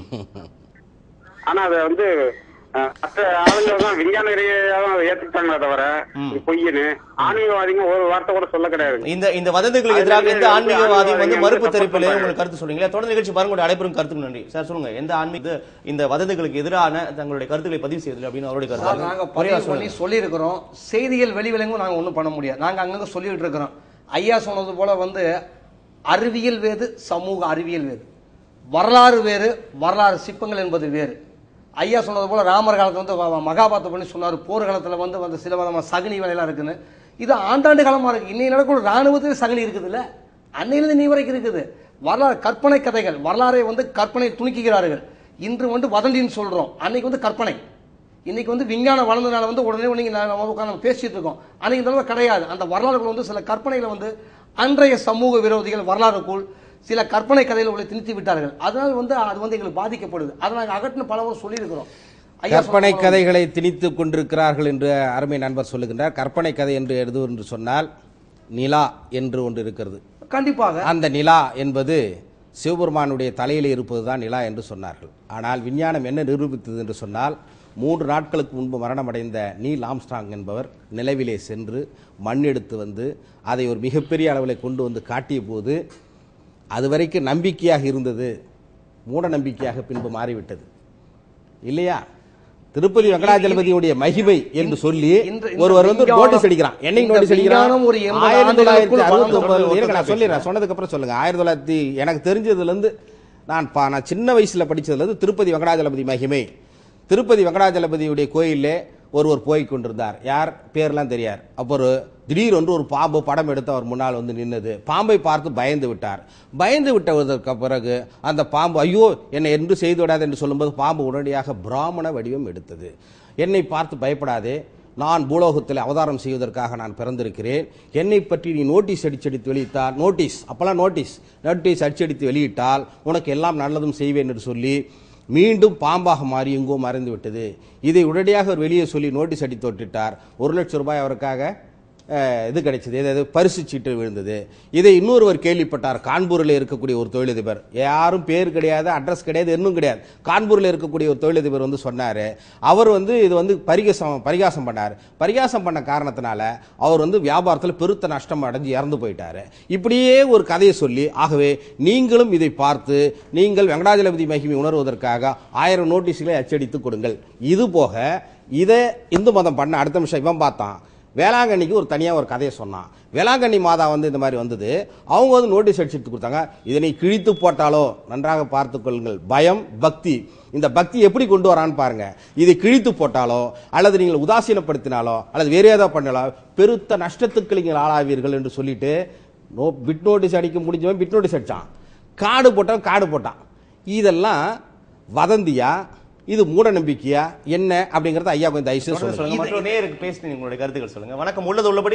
ஆனா அத வந்து அஹ், மற்ற ஆளுங்க தான் விஞ்ஞான ரீதியாக தான் அதை ஏத்துக்கிட்டாங்களே தவிர இது பொய்ன்னு ஆன்மீகவாதிங்க ஒரு வார்த்தை கூட சொல்ல கிடையாது
இந்த இந்த வதந்திகளுக்கு
அது
எதிராக
வந்து
எந்த ஆன்மீகவாதியும் வந்து
ஆன்மீகவாதிகள்
மறுப்பு
support
தெரிவிப்பில்
பண்றாங்க.
உங்களுக்கு கருத்து சொல்றீங்களா தொடர்ந்து நிகழ்ச்சி பாருங்க அடைப்பெரும் கருத்துக்கு நன்றி சார் சொல்லுங்க எந்த ஆன்மீக இந்த வதந்திகளுக்கு எதிரான தங்களுடைய கருத்துக்களை பதிவு செய்தது அப்படின்னு அவருடைய
சார்
கருத்து
நாங்க
விரைவா
பதிவு பண்ணி
சொல்லுங்க
சொல்லியிருக்கிறோம் செய்திகள் வெளிவிலங்கும் நாங்க ஒண்ணும் பண்ண முடியாது நாங்க அங்கங்க சொல்லிட்டு இருக்கிறோம் ஐயா சொன்னது போல வந்து அறிவியல் வேறு சமூக அறிவியல் வேறு வரலாறு வேறு வரலாறு சிற்பங்கள் என்பது வேறு ஐயா சொன்னது போல ராமர் காலத்துல வந்து வ- வ- மகாபாரதம் பண்ணி சொன்னார் போர் காலத்துல வந்து வந்து சில விதமான சகுனி வேலையெல்லாம் இருக்குன்னு இது ஆண்டாண்டு காலமா இருக்கு இன்னைக்கு நடக்கும் ராணுவத்தில் சகுனி இருக்குதுல்ல அன்னையிலிருந்து நீ வரைக்கும் இருக்குது வரலாறு கற்பனை கதைகள் வரலாறை வந்து கற்பனை துணிக்குகிறார்கள் இன்று வந்து வதந்தின்னு சொல்றோம் அன்னைக்கு வந்து கற்பனை இன்னைக்கு வந்து விஞ்ஞானம் வளர்ந்தனால வந்து உடனே நீங்க நான் நம்ம உட்கார்ந்து நம்ம பேசிட்டு இருக்கோம் அன்னைக்கு இந்த அளவு கிடையாது அந்த வரலாறுகள் வந்து சில கற்பனைகளை வந்து அன்றைய சமூக விரோதிகள் வரலாறுக்குள் சில கற்பனை கதைகளை உள்ள திணித்து விட்டார்கள் அதனால் வந்து அது வந்து எங்களுக்கு பாதிக்கப்படுது அதை நாங்கள் அகற்றின பல முறை சொல்லியிருக்கிறோம் ஐயா
கற்பனை
சொன்ன
கதைகளை திணித்துக் கொண்டிருக்கிறார்கள் என்று அருமை நண்பர் சொல்லுகின்றார் கற்பனை கதை என்று எது என்று சொன்னால் நிலா என்று ஒன்று இருக்கிறது
கண்டிப்பாக
அந்த நிலா என்பது சிவபெருமானுடைய தலையில் இருப்பதுதான் நிலா என்று சொன்னார்கள் ஆனால் விஞ்ஞானம் என்ன நிரூபித்தது என்று சொன்னால் மூன்று நாட்களுக்கு முன்பு மரணமடைந்த நீல் ஆம்ஸ்டாங் என்பவர் நிலவிலே சென்று மண் எடுத்து வந்து அதை ஒரு மிகப்பெரிய அளவில் கொண்டு வந்து காட்டிய போது அதுவரைக்கும் நம்பிக்கையாக இருந்தது மூட நம்பிக்கையாக பின்பு மாறிவிட்டது இல்லையா திருப்பதி வெங்கடாஜலபதியுடைய மகிமை என்று சொல்லி
இன்று- இந்த
ஒருவர் வந்து
விஞ்ஞானம்
நோட்டீஸ் அடிக்கிறான் என்னைக்கு
இந்த
நோட்டீஸ் அடிக்கிறான்
விஞ்ஞானம் ஒரு எண்பது
ஆயிரத்தி தொள்ளாயிரத்தி
ஆண்டுகளுக்குள்
அறுபத்தி
வளர்ந்து
ஒன்பது
ஒருத்தர்
இருங்க, நான்
பேசுறாரு.
சொல்லிடுறேன் சொன்னதுக்கு அப்புறம் சொல்லுங்க ஆயிரத்தி தொள்ளாயிரத்தி எனக்கு தெரிஞ்சதுல இருந்து நான் பா- நான் சின்ன வயசுல படிச்சதுல இருந்து திருப்பதி வெங்கடாஜலபதி மகிமை திருப்பதி வெங்கடாஜலபதியுடைய கோயிலே ஒருவர் போய் கொண்டிருந்தார் யார் பேர்லாம் தெரியார் அப்போ ஒரு திடீரென்று ஒரு பாம்பு படம் எடுத்து அவர் முன்னால் வந்து நின்னது பாம்பை பார்த்து பயந்து விட்டார் பயந்து விட்டதற்கு பிறகு அந்த பாம்பு ஐயோ என்னை என்று செய்து விடாது என்று சொல்லும்போது பாம்பு உடனடியாக பிராமண வடிவம் எடுத்தது என்னை பார்த்து பயப்படாதே நான் பூலோகத்தில் அவதாரம் செய்வதற்காக நான் பிறந்திருக்கிறேன் என்னை பற்றி நீ நோட்டீஸ் அடிச்சடித்து வெளியிட்டால் நோட்டீஸ் அப்பெல்லாம் நோட்டீஸ் நோட்டீஸ் அடிச்சடித்து வெளியிட்டால் உனக்கு எல்லாம் நல்லதும் செய்வேன் என்று சொல்லி மீண்டும் பாம்பாக மாறி எங்கோ மறைந்து விட்டது இதை உடனடியாக அவர் வெளியே சொல்லி நோட்டீஸ் அடித்து விட்டுட்டார் ஒரு லட்சம் ரூபாய் அவருக்காக அஹ், இது கிடைச்சது ஏதாவது பரிசு சீட்டு விழுந்தது இதை இன்னொருவர் கேள்விப்பட்டார் கான்பூரில் இருக்கக்கூடிய ஒரு தொழிலதிபர் யாரும் பேர் கிடையாது அட்ரஸ் கிடையாது இன்னும் கிடையாது கான்பூரில் இருக்கக்கூடிய ஒரு தொழிலதிபர் வந்து சொன்னார் அவர் வந்து இது வந்து பரிகாசம் பரிகாசம் பண்ணார் பரிகாசம் பண்ண காரணத்தினால அவர் வந்து வியாபாரத்தில் பெருத்த நஷ்டம் அடைஞ்சு இறந்து போயிட்டாரு இப்படியே ஒரு கதையை சொல்லி ஆகவே நீங்களும் இதை பார்த்து நீங்கள் வெங்கடாஜலபதி மகிமை உணர்வதற்காக ஆயிரம் நோட்டீஸ்களை அச்சடித்து கொடுங்கள் இது போக இதை இந்து மதம் பண்ண அடுத்த நிமிஷம் இவன் பார்த்தான் வேளாங்கண்ணிக்கு ஒரு தனியாக ஒரு கதையை சொன்னான் வேளாங்கண்ணி மாதா வந்து இந்த மாதிரி வந்தது அவங்க வந்து நோட்டீஸ் அடிச்சுட்டு கொடுத்தாங்க இதனை கிழித்து போட்டாலோ நன்றாக பார்த்துக் கொள்ளுங்கள் பயம் பக்தி இந்த பக்தி எப்படி கொண்டு வரான்னு பாருங்க இதை கிழித்து போட்டாலோ அல்லது நீங்கள் உதாசீனப்படுத்தினாலோ அல்லது வேற ஏதாவது பண்ணாலோ பெருத்த நஷ்டத்துக்கு நீங்கள் ஆளாவீர்கள் என்று சொல்லிட்டு நோ பிட் நோட்டீஸ் அடிக்க முடிஞ்சவன் பிட் நோட்டீஸ் அடிச்சான் காடு போட்டவன் காடு போட்டான் இதெல்லாம் வதந்தியா இது மூட நம்பிக்கையா என்ன அப்படிங்கறத ஐயா கொஞ்சம் தயவு செய்து
தொடர்ந்து
சொல்லுங்க
சொல்லுங்க மற்றொரு நேருக்கு பேசி உங்களுடைய கருத்துக்கள் சொல்லுங்க வணக்கம் உள்ளது உள்ளபடி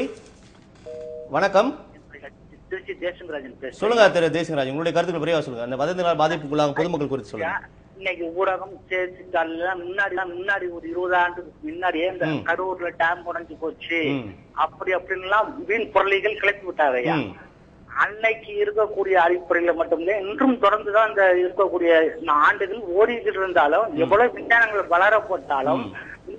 வணக்கம்
திருச்சி தேசங்கராஜன் பேசுறேன்
சொல்லுங்க திரு தேசிகராஜ் உங்களுடைய கருத்துக்கள் விரைவா சொல்லுங்க அந்த வதந்தினால் பாதிப்புக்குள்ளாக பொதுமக்கள் குறித்து சொல்லுங்க
இன்னைக்கு ஊடகம் செய்தித்தாள்ல முன்னாடி முன்னாடி ஒரு இருபது ஆண்டுக்கு முன்னாடியே இந்த
ம்.
கரூர்ல டேம் உடைஞ்சு போச்சு
ம்.
அப்படி அப்படின்லாம் வீண் பொருளிகள் கிளப்பி விட்டாங்க ஐயா
ம்.
அன்னைக்கு இருக்கக்கூடிய அடிப்படையில மட்டுமில்லை இன்றும் தொடர்ந்துதான் இந்த இருக்கக்கூடிய இந்த ஆண்டுகள் ஓடிக்கிட்டு இருந்தாலும் எவ்வளவு விஞ்ஞானங்கள் வளர போட்டாலும் இந்த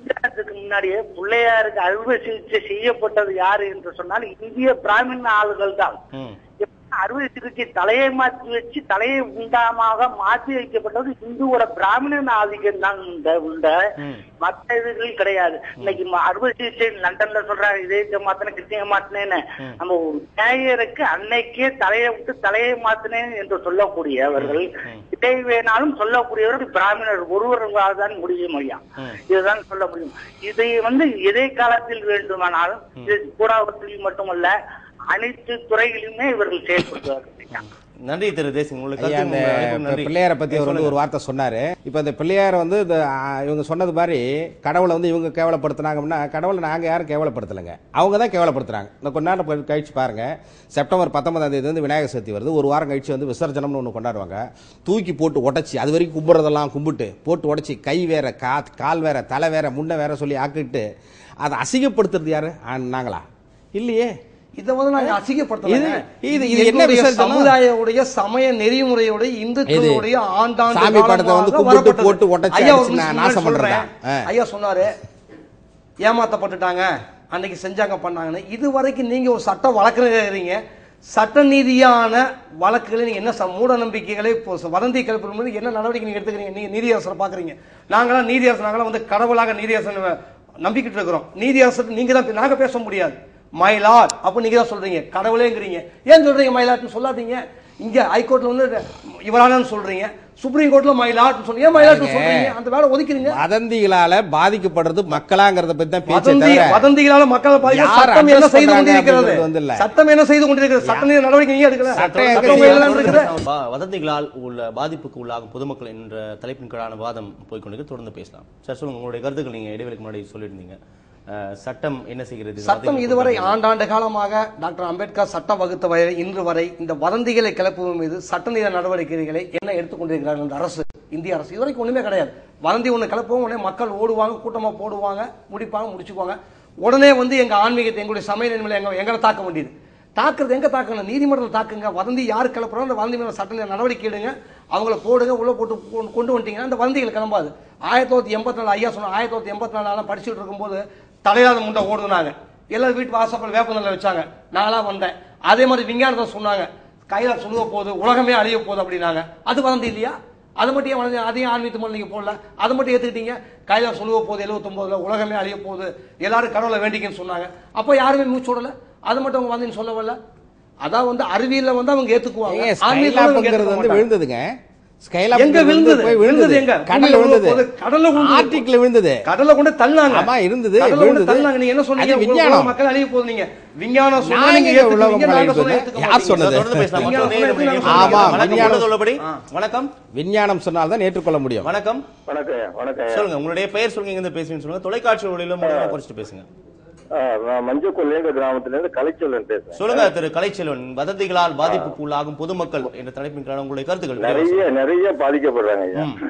வருஷத்துக்கு முன்னாடியே பிள்ளையாருக்கு அறுவை சிகிச்சை செய்யப்பட்டது யாரு என்று சொன்னால் இந்திய பிராமின் ஆளுகள் தான்
ம்
அறுவை சிகிச்சை தலையை மாற்றி வச்சு தலையை உண்டாமாக மாற்றி வைக்கப்பட்டது இந்துவோட பிராமணன் ஆதிக்கம் தான் உண்ட உண்ட
ம்.
மற்ற இதுகள் கிடையாது இன்னைக்கு ம- அறுவை சிகிச்சை லண்டன்ல சொல்றாங்க இதயத்தை மாத்தினேன் கிருத்தியை மாத்தினேன்னு நம்ம ஒரு நேயருக்கு அன்னைக்கே தலையை விட்டு தலையை மாத்தினேன் என்று சொல்லக்கூடியவர்கள் இதை வேணாலும் சொல்லக்கூடியவர்கள் பிராமணர் ஒருவர்களால் தான் முடியும் ஐயா இதுதான் சொல்ல முடியும் இதை வந்து எதை காலத்தில் வேண்டுமானாலும் இது கூடாவத்தில் மட்டுமல்ல அனைத்து துறைகளிலுமே இவர்கள் செயல்படுத்துவார்கள் ஐயா.
நன்றி திரு தேசிங் உங்களுக்கு
ஐயா அந்த
கருத்து
இப்ப
நன்றி
பிள்ளையாரை பத்தி அவர் வந்து
சொல்லுங்க.
ஒரு வார்த்தை சொன்னாரு இப்ப இந்த பிள்ளையார் வந்து இந்த ஆ, இவங்க சொன்னது மாதிரி கடவுளை வந்து இவங்க கேவலப்படுத்துனாங்கன்னா கடவுளை நாங்க யாரும் கேவலப்படுத்தலைங்க அவங்க தான் கேவலப்படுத்துறாங்க இந்த கொஞ்ச நேரம் போய் கழிச்சு பாருங்க செப்டம்பர் பத்தொன்பதாம் தேதி வந்து விநாயகர் சதுர்த்தி வருது ஒரு வாரம் கழிச்சு வந்து விசர்ஜனம்னு ஒன்று கொண்டாடுவாங்க தூக்கி போட்டு உடைச்சி அது வரைக்கும் கும்பிட்றதெல்லாம் கும்பிட்டு போட்டு உடைச்சி கை வேற கா கால் வேற தலை வேற முன்ன வேற சொல்லி ஆக்கிட்டு அதை அசிங்கப்படுத்துறது யாரு ஆ, நாங்களா இல்லையே
இதை வந்து நாங்க அசிங்கப்படுத்தல
இது- இது- இது என்ன விசர்ஜனம்?
சமுதாயோடைய சமய நெறிமுறையோட இந்துக்களுடைய ஆண்டாண்டு
சாமி படத்தை வந்து
காலமாக
கும்பிட்டு
வரப்பட்டது.
போட்டு உடைச்சு
ஐயா ஒரு
அடிச்சு
நிமிஷம்
நாசம்
முன்னாடி
பண்றதா?
சொல்றேன்.
ஆ.
ஐயா சொன்னாரு ஏமாத்தப்பட்டுட்டாங்க அன்னைக்கு செஞ்சாங்க பண்ணாங்கன்னு இது வரைக்கும் நீங்க ஒரு சட்ட வழக்கறிஞர் சட்ட நீதியான வழக்குகளை நீங்க என்ன ச- மூட நம்பிக்கைகளை இப்போ ச- வதந்தி கிளப்பும்போது என்ன நடவடிக்கை நீங்க எடுத்துக்கிறீங்க நீங்க நீதியரசரை பாக்குறீங்க நாங்களாம் நீதியரசர் நாங்களாம் வந்து கடவுளாக நீதியரசன் நம்பிக்கிட்டு இருக்கிறோம் நீதியரசர் நீங்க தான் நாங்க பேச முடியாது மயிலாட் அப்ப நீங்க தான் சொல்றீங்க கடவுளேங்கிறீங்க ஏன் சொல்றீங்க மயிலாட்னு சொல்லாதீங்க இங்க ஹைகோர்ட்ல வந்து இவரானு சொல்றீங்க சுப்ரீம் கோர்ட்ல மயிலாட்னு சொல்றீங்க ஏன் மயிலாட்னு சொல்றீங்க அந்த வேலை ஒதுக்கிறீங்க
வதந்திகளால பாதிக்கப்படுறது மக்களாங்கிறத பத்தி தான் பேச்சே
வதந்தி
தவிர
வதந்திகளால மக்கள் பாதிக்க
யார்
சட்டம் என்ன
address
செய்து
பண்றாங்க
கொண்டிருக்கிறது
அப்படிங்கிறது வந்து இல்ல.
சட்டம் என்ன செய்து கொண்டிருக்கிறது சட்ட நீதி நடவடிக்கை நீங்க எடுக்கல
சட்டம்
சட்டம்
எங்க
இல்லைன்னு இருக்குது.
வ- வதந்திகளால் உள்ள பாதிப்புக்கு உள்ளாகும் பொதுமக்கள் என்ற தலைப்பின் கீழான வாதம் போய்க்கொண்டு தொடர்ந்து பேசலாம் சார் சொல்லுங்க உங்களுடைய கருத்துக்கள் நீங்க இடைவெளிக்கு முன்னாடி சொல்லியிருந்தீங்க அஹ், சட்டம் என்ன செய்கிறது இது
சட்டம்
வதந்திகளுக்கு
இதுவரை
உள்ளாகும்.
ஆண்டாண்டு காலமாக டாக்டர் அம்பேத்கர் சட்டம் வகுத்த வரை இன்று வரை இந்த வதந்திகளை கிளப்புவதன் மீது சட்டநீத நடவடிக்கைகளை என்ன எடுத்துக்கொண்டிருக்கிறார்கள் இந்த அரசு இந்திய அரசு இதுவரைக்கும் ஒண்ணுமே கிடையாது வதந்தி ஒண்ணு கிளப்பவும் உடனே மக்கள் ஓடுவாங்க கூட்டமா போடுவாங்க முடிப்பாங்க முடிச்சுக்குவாங்க உடனே வந்து எங்க ஆன்மீகத்தை எங்களுடைய சமையல் நிலைமை எங்க எங்களை தாக்க வேண்டியது தாக்குறது எங்க தாக்கணும் நீதிமன்றத்தில் தாக்குங்க வதந்தி யார் கிளப்புறோம் அந்த வதந்தி மேல சட்ட நடவடிக்கை எடுங்க அவங்கள போடுங்க உள்ள போட்டு கொண்டு- கொண்டு வந்துட்டீங்கன்னா அந்த வதந்திகள் கிளம்பாது ஆயிரத்தி தொள்ளாயிரத்தி எண்பத்தி நாலு ஐயா சொன்ன ஆயிரத்தி தொள்ளாயிரத்தி எண்பத்தி நாலு படிச்சுட்டு இருக்கும்போது தலையிலாத முண்டை ஓடுனாங்க எல்லாரும் வீட்டு வாசப்பல் வேப்பநிலை வச்சாங்க நான்லாம் வந்தேன் அதே மாதிரி விஞ்ஞானத்தை சொன்னாங்க கையில சுழுவ போகுது உலகமே அழிய போகுது அப்படின்னாங்க அது வதந்தி இல்லையா அது மட்டும் ஏன் வதந்தி அதையும் ஆன்மீகத்து மேல நீங்க போடல அதை மட்டும் ஏத்துக்கிட்டீங்க கையில சுழுவ போகுது எழுபத்தொன்பதுல உலகமே அழிய போகுது எல்லாரும் கடவுளை வேண்டிக்கன்னு சொன்னாங்க அப்ப யாருமே மூச்சு விடல அது மட்டும் அவங்க வந்தீங்கன்னு சொல்லவில்ல அதான் வந்து அறிவியல்ல வந்து அவங்க ஏத்துக்குவாங்க
ஏங்க,
ஆன்மீகத்துல அவங்க
ஸ்கைலாப்ங்கிறது
ஏத்துக்க
வந்து
மாட்டாங்க.
விழுந்ததுங்க ஸ்கைலாப்
எங்க விழுந்தது?
போய்
விழுந்தது
விழுந்தது
எங்க?
கடல்ல
பூமியில
விழுந்தது
விழுந்தது. கடல்ல விழுந்தது.
ஆர்டிக்ல விழுந்தது
கடல்ல கொண்டு தள்ளாங்க
ஆமா, இருந்தது,
கடல்ல கொண்டு
விழுந்தது.
தள்ளாங்க நீங்க என்ன சொன்னீங்க
அது
உலக
விஞ்ஞானம்.
மக்கள் அழிய போகுது நீங்க விஞ்ஞானம் சொன்னா
நான்
நீங்க
எங்க
ஏத்துக்குவீங்க,
உலகம்
நாங்க
அழிய
சொன்னா
போகுது?
ஏத்துக்க
யார்
மாட்டீங்க.
சொன்னது?
தொடர்ந்து பேசலாம்
விஞ்ஞானம்
மற்றொரு நேரம்
சொன்னா
நீங்க
ஏத்துக்க
ஆமா,
வணக்கம்
விஞ்ஞானம்.
உங்களோட உள்ளபடி வணக்கம்
விஞ்ஞானம் சொன்னால்தான் ஏற்றுக்கொள்ள முடியும்
வணக்கம்
வணக்கம் வணக்கம்
சொல்லுங்க உங்களுடைய பெயர் சொல்லுங்க இங்க பேசுவீங்க சொல்லுங்க தொலைக்காட்சி ஒளியில மூலமா குறைச்சிட்டு பேசுங்க
ஆ, நான் மஞ்சக்குள்ளேங்க கிராமத்துல இருந்து கலைச்சொல்லன் பேசுறேன்
சொல்லுங்க திரு கலைச்செல்வன் வதந்திகளால் பாதிப்புக்கு உள்ளாகும் பொதுமக்கள் என்ற தலைப்பின் கீழ் உங்களுடைய கருத்துக்கள்
நிறைய நிறைய பாதிக்கப்படுறாங்க ஐயா
ம்.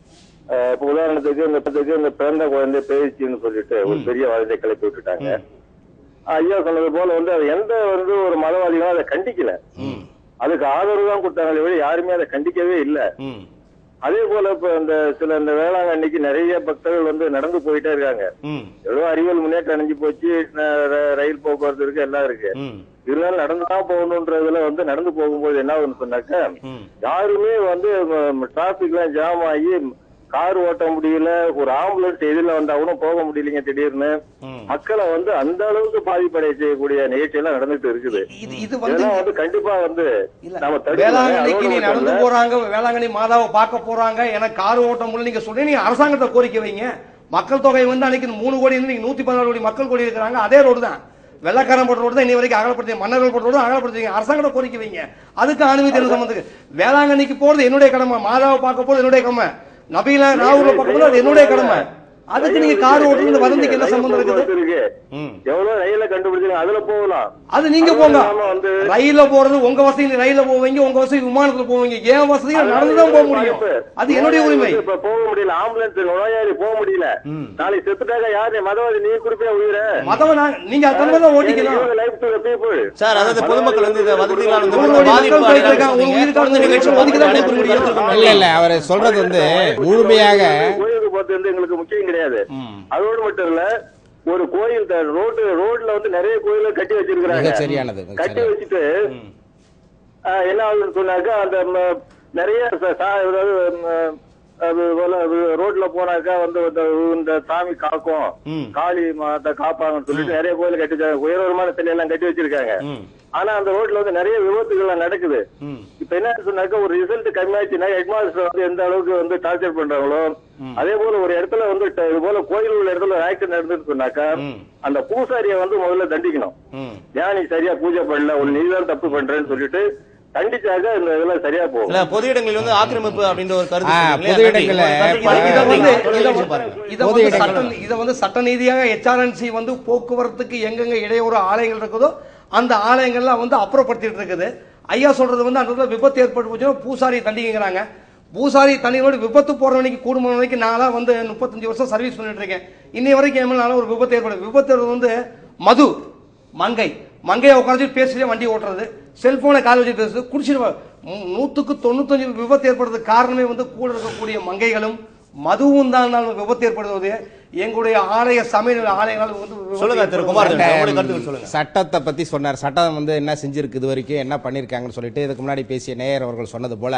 ஆ, இப்ப உதாரணத்துக்கு இந்த பத்துக்கு இந்த பிறந்த குழந்தை பேசின்னு சொல்லிட்டு ஒரு பெரிய வாதத்தை கிளப்பி விட்டுட்டாங்க ஐயா சொன்னது போல வந்து அது எந்த வந்து ஒரு மதவாதிகளும் அதை கண்டிக்கல அதுக்கு ஆதரவு தான் கொடுத்தாங்களே ஒழிய யாருமே அதை கண்டிக்கவே இல்ல
ம்
அதே போல இப்ப இந்த சில இந்த வேளாங்கண்ணிக்கு நிறைய பக்தர்கள் வந்து நடந்து போயிட்டே இருக்காங்க
ம்
எவ்வளவு அறிவியல் முன்னேற்றம் அடைஞ்சு போச்சு ந- ர- ரயில் போக்குவரத்து இருக்கு எல்லாம் இருக்கு
ம்
இருந்தாலும் நடந்துதான் போகணுன்றதுல வந்து நடந்து போகும்போது என்ன ஆகுதுன்னு சொன்னாக்க
ம்
யாருமே வந்து டிராபிக் எல்லாம் ஜாம் ஆகி கார் ஓட்ட முடியல ஒரு ஆம்புலன்ஸ் எதிரில வந்தா கூட போக முடியலைங்க திடீர்னு
ம்
மக்களை வந்து அந்த அளவுக்கு பாதிப்படைய செய்யக்கூடிய நிகழ்ச்சி எல்லாம் நடந்துட்டு இருக்குது
இது இது வந்து
இதெல்லாம் வந்து கண்டிப்பா வந்து
இல்ல
நம்ம தடுக்கணும்.
வேளாங்கண்ணிக்கு
அதோட
நீ
மட்டும்
நடந்து
இல்ல.
போறாங்க வேளாங்கண்ணி மாதாவை பார்க்க போறாங்க எனக்கு கார் ஓட்ட முடியல நீங்க சொல்லி நீங்க அரசாங்கத்தை கோரிக்கை வைங்க மக்கள் தொகை வந்து அன்னைக்கு மூணு கோடி இருந்து நீங்க நூத்தி பதினாலு கோடி மக்கள் கோடி இருக்கிறாங்க அதே ரோடு தான் வெள்ளக்காரன் போட்ட ரோடு தான் இன்னி வரைக்கும் அகலப்படுத்தி மன்னர்கள் போட்ட ரோடு அகலப்படுத்துவீங்க அரசாங்கத்தை கோரிக்கை வைங்க அதுக்கு அனுமதி என்ன சம்பந்தத்துக்கு வேளாங்கண்ணிக்கு போறது என்னுடைய கடமை மாதாவை பார்க்க போறது என்னுடைய கடமை நபியில நாகூர்ல பார்க்க போது அது என்னுடைய கடமை அதுக்கு நீங்க கார் ஓட்டுறது வதந்திக்கு என்ன சம்பந்தம் இருக்குது
ரயில் இருக்கு
ம்
எவ்வளவு ரயில கண்டுபிடிச்சிருக்காங்க அதுல போகலாம்
அது நீங்க
அது
போங்க
இல்லாம வந்து
ரயில்ல போறது உங்க வசதி நீ ரயில்ல போவீங்க உங்க வசதி விமானத்துல போவீங்க ஏன் வசதி நடந்துதான் போக முடியும் அது என்னுடைய உரிமை
இப்ப போக முடியல ஆம்புலன்ஸ் நோயாளி போக முடியல நாளைக்கு செத்துட்டாக்க யாரு மதவாதி நீ குறிப்பிட்ட உயிரை
மத்தவன் நான்- நீங்க அத்தனை தான் ஓட்டிக்கலாம்
லைஃப் டு பீப்புள்
சார் அதாவது பொதுமக்கள் வந்து இதை வதந்திகளால் வந்து
ஒரு
ஒரு
கோடி
பாதிப்பு
மக்கள்
அடையலாம்
இருக்காங்க. ஒரு
சொன்னீங்க.
உயிருக்காக
தொடர்ந்து நிகழ்ச்சி
ஒரு
பார்த்து
ஒதுக்கி தான்
அனைத்து
கொடுக்க முடியும்.
கருத்துக்களும்
இல்ல இல்ல அவர் சொல்றது வந்து முழுமையாக
கோயிலுக்கு போறது வருமானத்து வந்து எங்களுக்கு முக்கியம் கிடையாது
ம்.
அதோடு மட்டும் இல்ல ஒரு கோயில் த- ரோடு ரோட்ல வந்து நிறைய கோயில கட்டி வச்சிருக்கிறாங்க
மிகச் சரியானது, மிகச்
கட்டி
சரியானது.
வச்சுட்டு
ம்.
ஆஹ், என்ன ஆகுதுன்னு சொன்னாக்கா அந்த ம- நிறைய ச- சா- அதாவது ம- அது போல அது ரோட்ல போனாக்கா வந்து இந்த இந்த சாமி காக்கும்
ம்.
காளி மாதா காப்பாங்கன்னு சொல்லிட்டு நிறைய கோயில் கட்டி வச்சிருக்காங்க உயர்வரமான சிலை எல்லாம் கட்டி வச்சிருக்காங்க
ம்.
ஆனா அந்த ரோட்ல வந்து நிறைய விபத்துகள் நடக்குது
ம்.
இப்ப என்ன சொன்னாக்கா ஒரு ரிசல்ட் கம்மியாச்சுன்னா ஹெட் மாஸ்டர் வந்து எந்த அளவுக்கு வந்து டார்ச்சர் பண்றாங்களோ அதே போல ஒரு இடத்துல வந்து ட- இது போல கோயில் உள்ள இடத்துல ஆக்சிடென்ட் நடந்துன்னு சொன்னாக்கா
ம்.
அந்த பூசாரியை வந்து முதல்ல தண்டிக்கணும்
ம்.
ஏன் நீ சரியா பூஜை பண்ணல உன் நீதான் தப்பு பண்றேன்னு சொல்லிட்டு தண்டிச்சாக்க இந்த இதெல்லாம் சரியா போகும்
இல்ல பொது இடங்களில் வந்து ஆக்கிரமிப்பு அப்படின்ற ஒரு கருத்து
ஆ,
சொன்னீங்களே,
பொது
நன்றி.
இடங்கள்ல
ஒரு கருத்து
பல-
இதை
இதை வந்து
வந்து
இதை
தொலைக்காட்சி
வந்து-
பாருங்க.
இதை
பொது
வந்து
இடங்கள்.
சட்ட இதை வந்து சட்ட நீதியாக ஹெச்ஆர்என்சி வந்து போக்குவரத்துக்கு எங்கெங்க இடையூறு ஆலயங்கள் இருக்குதோ அந்த ஆலயங்கள்லாம் வந்து அப்புறப்படுத்திட்டு இருக்குது ஐயா சொல்றது வந்து அந்த இடத்துல விபத்து ஏற்பட்டு போச்சுன்னா பூசாரி தண்டிக்கிறாங்க பூசாரி தண்ணியோட விபத்து போற வரைக்கும் கூடுமான வரைக்கும் நான்லாம் வந்து முப்பத்தஞ்சு வருஷம் சர்வீஸ் பண்ணிட்டு இருக்கேன் இன்னை வரைக்கும் என் மேல நானும் ஒரு விபத்து ஏற்படும் விபத்து வந்து மது மங்கை மங்கையை உட்காந்து பேசிட்டே வண்டி ஓட்டுறது செல்போனை கால் வச்சு பேசுறது குடிச்சிட்டு நூ- நூத்துக்கு தொண்ணூத்தஞ்சு விபத்து ஏற்படுறதுக்கு காரணமே வந்து கூட இருக்கக்கூடிய மங்கைகளும் மதுவும் தான் நாள் விபத்து ஏற்படுவது எங்களுடைய ஆலய சமையல் ஆலயங்கள் வந்து விபத்து
சொல்லுங்க திரு
ஏற்படுவது.
குமார் உங்களுடைய கருத்துக்கள் சொல்லுங்க
சட்டத்தை பத்தி சொன்னார் சட்டம் வந்து என்ன செஞ்சிருக்கு இது வரைக்கும் என்ன பண்ணிருக்காங்கன்னு சொல்லிட்டு இதுக்கு முன்னாடி பேசிய நேயர் அவர்கள் சொன்னது போல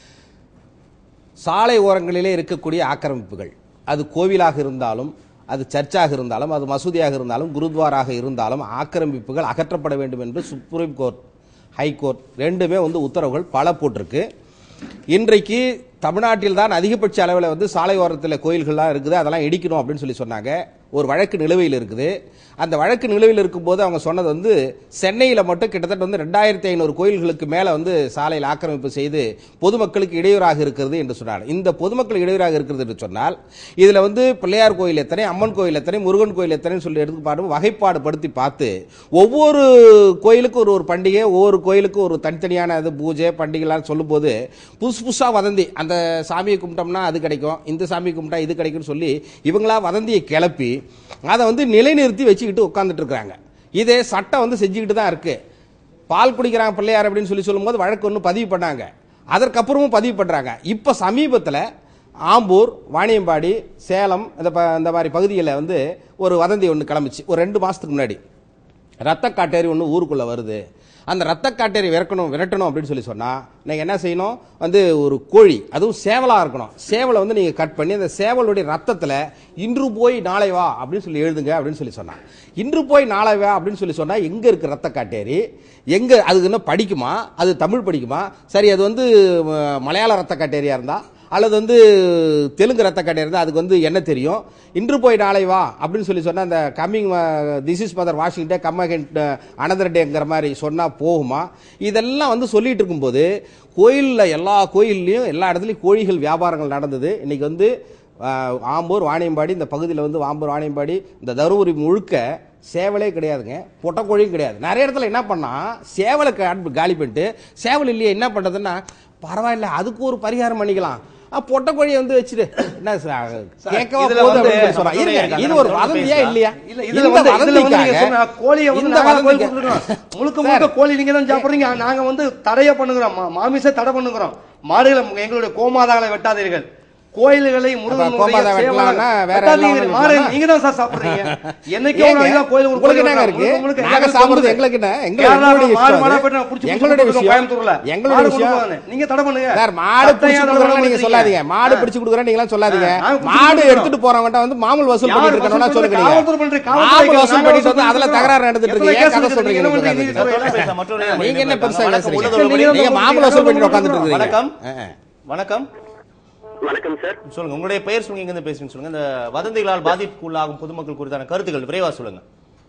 சாலை ஓரங்களிலே இருக்கக்கூடிய ஆக்கிரமிப்புகள் அது கோவிலாக இருந்தாலும் அது சர்ச்சாக இருந்தாலும் அது மசூதியாக இருந்தாலும் குருத்வாராக இருந்தாலும் ஆக்கிரமிப்புகள் அகற்றப்பட வேண்டும் என்று சுப்ரீம் கோர்ட் ஹைகோர்ட் ரெண்டுமே வந்து உத்தரவுகள் பல போட்டிருக்கு இன்றைக்கு தமிழ்நாட்டில் தான் அதிகபட்ச அளவில் வந்து சாலை ஓரத்தில் கோயில்கள்லாம் இருக்குது அதெல்லாம் இடிக்கணும் அப்படின்னு சொல்லி சொன்னாங்க ஒரு வழக்கு நிலுவையில் இருக்குது அந்த வழக்கு நிலுவையில் இருக்கும்போது அவங்க சொன்னது வந்து சென்னையில் மட்டும் கிட்டத்தட்ட வந்து ரெண்டாயிரத்தி ஐநூறு கோயில்களுக்கு மேலே வந்து சாலையில் ஆக்கிரமிப்பு செய்து பொதுமக்களுக்கு இடையூறாக இருக்கிறது என்று சொன்னார் இந்த பொதுமக்கள் இடையூறாக இருக்கிறது என்று சொன்னால் இதில் வந்து பிள்ளையார் கோயில் எத்தனை அம்மன் கோயில் எத்தனை முருகன் கோயில் எத்தனை சொல்லி எடுத்து பாட்டு வகைப்பாடு படுத்தி பார்த்து ஒவ்வொரு கோயிலுக்கும் ஒரு ஒரு பண்டிகை ஒவ்வொரு கோயிலுக்கும் ஒரு தனித்தனியான இது பூஜை பண்டிகைலாம் சொல்லும்போது புதுசு புதுசாக வதந்தி அந்த சாமியை கும்பிட்டோம்னா அது கிடைக்கும் இந்த சாமி கும்பிட்டா இது கிடைக்கும்னு சொல்லி இவங்களா வதந்தியை கிளப்பி அதை வந்து நிலைநிறுத்தி வச்சுக்கிட்டு உட்காந்துட்டு இருக்கிறாங்க இதே சட்டம் வந்து செஞ்சுக்கிட்டு தான் இருக்கு பால் குடிக்கிறாங்க பிள்ளையார் அப்படின்னு சொல்லி சொல்லும்போது வழக்கு ஒன்று பதிவு பண்ணாங்க அதற்கப்புறமும் பதிவு பண்ணுறாங்க இப்போ சமீபத்தில் ஆம்பூர் வாணியம்பாடி சேலம் இந்த ப இந்த மாதிரி பகுதிகளில் வந்து ஒரு வதந்தி ஒன்று கிளம்பிச்சு ஒரு ரெண்டு மாதத்துக்கு முன்னாடி ரத்த காட்டேரி ஒன்று ஊருக்குள்ளே வருது அந்த ரத்த காட்டேரி விரக்கணும் விரட்டணும் அப்படின்னு சொல்லி சொன்னால் நீங்கள் என்ன செய்யணும் வந்து ஒரு கோழி அதுவும் சேவலாக இருக்கணும் சேவலை வந்து நீங்கள் கட் பண்ணி அந்த சேவலுடைய ரத்தத்தில் இன்று போய் நாளை வா அப்படின்னு சொல்லி எழுதுங்க அப்படின்னு சொல்லி சொன்னான் இன்று போய் நாளை வா அப்படின்னு சொல்லி சொன்னால் எங்கே இருக்குது ரத்த காட்டேரி எங்கே அதுக்கு என்ன படிக்குமா அது தமிழ் படிக்குமா சரி அது வந்து ம- மலையாள ரத்த காட்டேரியா இருந்தால் அல்லது வந்து தெலுங்கு ரத்த கடை இருந்தால் அதுக்கு வந்து என்ன தெரியும் இன்று போய் நாளை வா அப்படின்னு சொல்லி சொன்னால் அந்த coming this is mother washing day come again another டேங்கிற மாதிரி சொன்னால் போகுமா இதெல்லாம் வந்து சொல்லிட்டு இருக்கும்போது கோயிலில் எல்லா கோயில்லையும் எல்லா இடத்துலையும் கோழிகள் வியாபாரங்கள் நடந்தது இன்னைக்கு வந்து அஹ், ஆம்பூர் வாணியம்பாடி இந்த பகுதியில் வந்து ஆம்பூர் வாணியம்பாடி இந்த தருமபுரி முழுக்க சேவலே கிடையாதுங்க பொட்டக்கோழியும் கிடையாது நிறைய இடத்துல என்ன பண்ணா சேவலை கா- காலி பண்ணிட்டு சேவல் இல்லையே என்ன பண்றதுன்னா பரவாயில்ல அதுக்கு ஒரு பரிகாரம் பண்ணிக்கலாம் அஹ், பொட்டக்கோழியை வந்து வச்சுட்டு என்ன சார், கேட்கவா
இதுல
போகுது
வந்து
அப்படின்னு சொல்றாங்க. இருங்க, இது ஒரு வதந்தியா இல்லையா
இல்ல இதுல வந்து இதுல வந்து நீங்க சொன்ன கோழியை வந்து
இந்த
நாங்க கோழி
வதந்திக்கு-
கொடுத்துருக்கோம் முழுக்க முழுக்க கோழி நீங்க தான் சாப்பிடுறீங்க நாங்க வந்து தடைய பண்ணுகிறோம் மா- மாமிச தடை பண்ணுகிறோம் மாடுகளை எங்களுடைய கோமாதாகளை வெட்டாதீர்கள் கோயில்களை முருகனுடைய
கோமாதா
சேவலை
வெட்டலாம்னா வேற
வெட்டாதீங்க.
எல்லாம்
மாடு
வெட்டலாமா?
நீங்க தான் சார் சாப்பிடுறீங்க என்னைக்கோ
ஏங்க,
ஒரு நாள் தான் கோயில் ஒரு
உங்களுக்கு
கோயில்
என்னங்க
வெட்டுறாங்க.
இருக்கு?
முழுக்க முழுக்க
நாங்க
எங்களுக்கு
சாப்பிடுறது
வந்து
எங்களுக்கு என்ன? எங்க-
கேரளாவுல
எங்களுடைய
மாடு
விஷயம்
மாடா
அது.
போயிட்டு நாங்க புடிச்சு
எங்களுடைய
புடிச்சு
விஷயம்.
கோயம்புத்தூர்ல
எங்களுடைய
மாடு
விஷயம்.
கொண்டு போவாங்க. நீங்க தடை பண்ணுங்க
சார் மாடு
சட்டையா
பிடிச்சு
தடை
கொடுக்குறேன்னு நீங்க
பண்ணுங்க.
சொல்லாதீங்க மாடு
ஆ.
பிடிச்சு கொடுக்குறேன்னு நீங்க சொல்லாதீங்க
ஆ, நாங்க பிடிச்சு
மாடு
கொடுக்குறோம்.
எடுத்துட்டு போறவங்க வந்து மாமூல் வசூல்
யார்
பண்ணிட்டு இருக்கணும்னா
வசூல்
சொல்லுங்க
பண்றது? காவல்துறை
நீங்க
பண்றது, காவல்துறை
மாமூல் வசூல்
நாங்க
பண்ணிட்டு வந்து
வசூல்
அதுல
பண்றோம்.
தகராறு நடந்துட்டு இருக்கு
எத்தனை
ஏன்
கேஸ்
கதை
இருக்கு?
சொல்றீங்க
நீங்க என்ன
உட்கார்ந்துட்டு?
பண்றீங்க?
தொடர்ந்து பேசலாம். மற்றொரு நேயர்
நீங்க என்ன பெருசா
வணக்கம்,
பேசுறீங்க
உள்ளது உள்ளபடி.
நீங்க
நீங்க மாமூல் வசூல் பண்ணிட்டு உட்காந்துட்டு இருக்கீங்க
வணக்கம்
ஆ, ஆ.
வணக்கம்
வணக்கம் சார்
சொல்லுங்க உங்களுடைய பெயர் சொல்லுங்க எங்க இருந்து பேசுறீங்க சொல்லுங்க இந்த வதந்திகளால் பாதிப்புக்குள்ளாகும் பொதுமக்கள் குறித்தான கருத்துக்கள் விரைவா சொல்லுங்க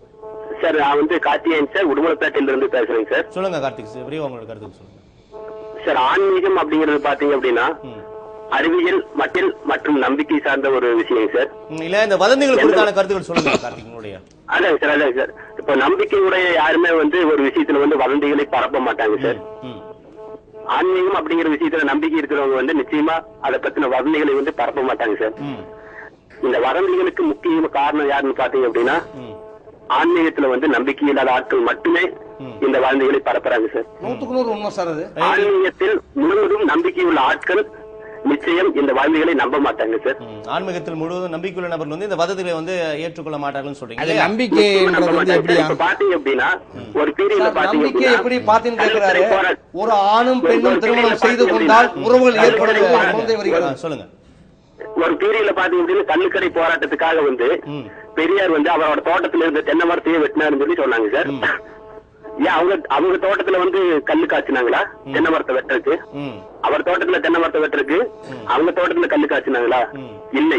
சார் நான் வந்து கார்த்திகேயன் சார் உடுமலைப்பேட்டையில இருந்து பேசுறேங்க சார்
சொல்லுங்க கார்த்திக் சார், விரைவா உங்களோட கருத்துக்கள் சொல்லுங்க
சார் ஆன்மீகம் அப்படிங்கிறது பாத்தீங்க அப்படின்னா அறிவியல் மட்டில் மற்றும் நம்பிக்கை சார்ந்த ஒரு விஷயம் சார்
ம், இல்ல இந்த வதந்திகள் குறித்தான கருத்துக்கள் சொல்லுங்க கார்த்திக் உங்களுடைய
அதாங்க சார் அதாங்க சார் இப்போ நம்பிக்கையுடைய யாருமே வந்து ஒரு விஷயத்துல வந்து வதந்திகளை பரப்ப மாட்டாங்க சார்
ம்.
ஆன்மீகம் அப்படிங்கிற விஷயத்துல நம்பிக்கை இருக்கிறவங்க வந்து நிச்சயமா அதை பத்தின வதந்திகளை வந்து பரப்ப மாட்டாங்க சார்
ம்.
இந்த வதந்திகளுக்கு முக்கிய காரணம் யாருன்னு பாத்தீங்க அப்படின்னா
ம்.
ஆன்மீகத்துல வந்து நம்பிக்கை இல்லாத ஆட்கள் மட்டுமே இந்த வதந்திகளை பரப்புறாங்க சார்
நூத்துக்கு நூறு உண்மை சார் அது
ஆன்மீகத்தில் முழுவதும் நம்பிக்கை உள்ள ஆட்கள் நிச்சயம் இந்த வதந்திகளை நம்ப மாட்டாங்க சார்
ம், ஆன்மீகத்தில் முழுவதும் நம்பிக்கையுள்ள நபர்கள் வந்து இந்த வதந்திகளை வந்து ஏற்றுக்கொள்ள மாட்டார்கள்னு சொல்றீங்க
அது
இல்லையா?
நம்பிக்கைன்றது வந்து எப்படியா
இப்ப பாத்தீங்க அப்படின்னா ஒரு பீரியட்ல
சார்,
பாத்தீங்க
நம்பிக்கை
அப்படின்னா,
எப்படி பாத்தீங்கன்னு கேட்கிறாரு
கல்லுக்கடை போரா-
ஒரு ஆணும் பெண்ணும்
ஒரு
திருமணம்
பெண்ணும்
செய்து
பாத்தீங்க
கொண்டால்
அப்படின்னா,
உறவுகள்
கல்லுக்கடை
ஏற்படுவது
போரா-
குழந்தை
ஆ,
வருகிறது
சொல்லுங்க
ஒரு பீரியட்ல பாத்தீங்க அப்படின்னா கல்லுக்கடை போராட்டத்துக்காக வந்து
ம்.
பெரியார் வந்து அவரோட தோட்டத்துல இருந்த தென்னை மரத்தையே வெட்டினாருன்னு சொல்லி சொன்னாங்க சார் ஏன் அவங்க அவங்க தோட்டத்துல வந்து கல்லு காய்ச்சினாங்களா தென்னை மரத்தை வெட்டுறதுக்கு
ம்
அவர் தோட்டத்துல தென்னை மரத்தை வெட்டுறதுக்கு அவங்க தோட்டத்துல கல்லு காய்ச்சினாங்களா இல்லை